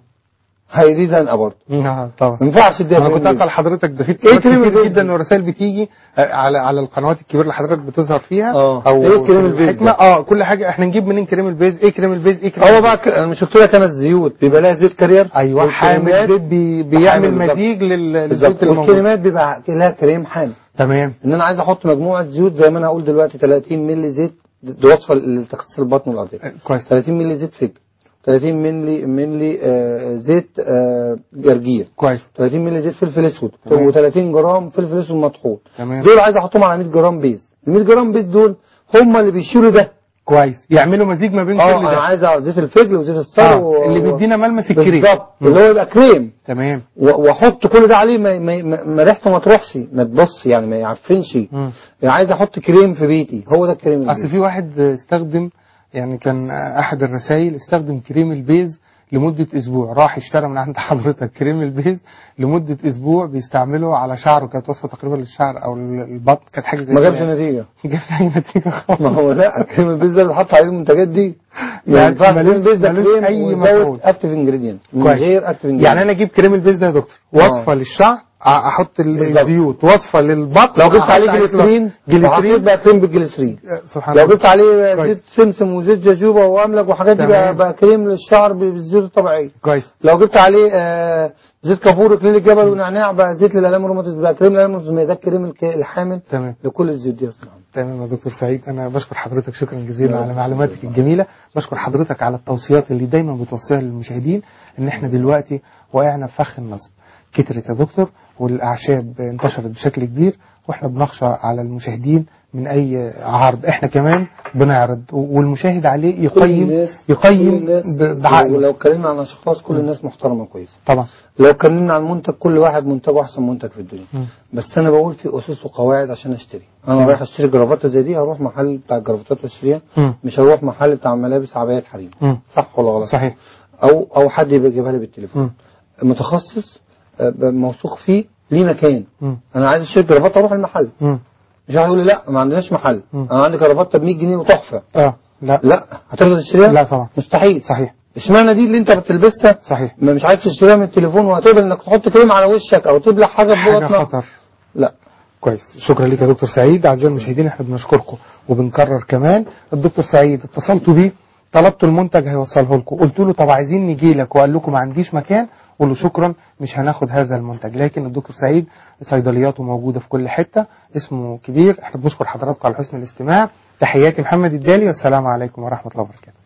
هي دي زنقه برضه اه طبعا ما ينفعش تديها انا كريم كنت بيز. اسال حضرتك ده في إيه كتير كريم البيز جدا ده؟ ورسائل بتيجي آه، على على القنوات الكبيره اللي حضرتك بتظهر فيها آه. او إيه كريم في البيز الحكمة. ده؟ اه كل حاجه احنا نجيب منين كريم البيز ايه كريم البيز ايه كريم هو البيز؟ بقى ك... انا مش قلت لك انا الزيوت بيبقى لها زيت كارير ايوه حامل والكريمات- زيت بي حامل بيعمل بالظبط. مزيج لل- للزيوت بالظبط اللي موجوده والكريمات بيبقى لها كريم حامل تمام ان انا عايز احط مجموعه زيوت زي ما انا هقول دلوقتي 30 مللي زيت دي وصفه لتخسيس البطن والارداف آه، كويس 30 مللي زيت فجل 30 مللي مللي آه زيت آه جرجير كويس 30 مللي زيت فلفل اسود تمام. و30 جرام فلفل اسود مطحون تمام دول عايز احطهم على 100 جرام بيز ال 100 جرام بيز دول هم اللي بيشيلوا ده كويس يعملوا مزيج ما بين اه كل انا ده عايز زيت الفجل وزيت الثور آه. و- اللي و- بيدينا ملمس الكريم بالظبط مم. اللي هو يبقى كريم تمام و- واحط كل ده عليه ما, ما, ما, ما ريحته ما تروحش ما تبص يعني ما يعفنش مم. يعني عايز احط كريم في بيتي هو ده الكريم اللي اصل في واحد استخدم يعني كان احد الرسائل استخدم كريم البيز لمدة اسبوع راح اشترى من عند حضرتك كريم البيز لمدة اسبوع بيستعمله على شعره كانت وصفة تقريبا للشعر او البطن كانت حاجة زي ما كده جابش يعني. نتيجه ما جابش اي نتيجة خالص ما هو لا كريم البيز ده بيتحط عليه المنتجات دي ما يعني ينفعش كريم ملوش- البيز ده ملوش كريم أي وزود مفعول. اكتف انجريدينت من كويس. غير اكتف انجريدينت يعني انا اجيب كريم البيز ده يا دكتور وصفة للشعر أ- احط ال- بالظبط. الزيوت وصفة للبطن لو جبت أحط عليه جليسرين جليسرين جليسرين بقى كريم بالجليسرين سبحان لو الله جبت عليه كويس. زيت سمسم وزيت جاجوبا واملك وحاجات دي بقى, تمام. بقى كريم للشعر بالزيوت الطبيعيه كويس لو جبت عليه آه زيت كافور وكليل الجبل ونعناع بقى زيت للالام الروماتيز بقى كريم الالام الروماتيز ده الكريم الك- الحامل تمام لكل الزيوت دي اصلا تمام يا دكتور سعيد انا بشكر حضرتك شكرا جزيلا على معلوماتك الجميله بشكر حضرتك على التوصيات اللي دايما بتوصيها للمشاهدين ان احنا دلوقتي وقعنا في فخ النصب كترت يا دكتور والاعشاب انتشرت بشكل كبير واحنا بنخشى على المشاهدين من اي عرض احنا كمان بنعرض والمشاهد عليه يقيم يقيم ب- بعقله ولو اتكلمنا عن اشخاص كل الناس محترمه كويسه طبعا لو اتكلمنا عن منتج كل واحد منتجه احسن منتج في الدنيا مم. بس انا بقول في اسس وقواعد عشان اشتري انا تمام. رايح اشتري جرافته زي دي هروح محل بتاع الجرافطات واشتريها مم. مش هروح محل بتاع ملابس عبايات حريم مم. صح ولا غلط صحيح او او حد يبقى يجيبها لي بالتليفون مم. متخصص آه، ب- موثوق فيه ليه مكان مم. انا عايز اشتري جرافته اروح المحل مم. مش هيقول لي لا ما عندناش محل مم. انا عندي جرافته ب 100 جنيه وتحفه اه لا لا هتقدر تشتريها لا طبعا مستحيل صحيح اشمعنى دي اللي انت بتلبسها صحيح ما مش عايز تشتريها من التليفون وهتقبل انك تحط كريم على وشك او تبلع حاجه في حاجه بطنك خطر لا كويس شكرا لك يا دكتور سعيد اعزائي المشاهدين احنا بنشكركم وبنكرر كمان الدكتور سعيد اتصلتوا بيه طلبتوا المنتج هيوصله لكم قلت له طب عايزين نجي لك وقال لكم ما عنديش مكان قول له شكرا مش هناخد هذا المنتج لكن الدكتور سعيد صيدلياته موجوده في كل حته اسمه كبير احنا بنشكر حضراتكم على حسن الاستماع تحياتي محمد الدالي والسلام عليكم ورحمه الله وبركاته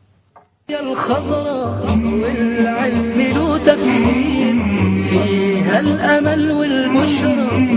الخضراء والعلم له تفسير فيها الأمل والبشرى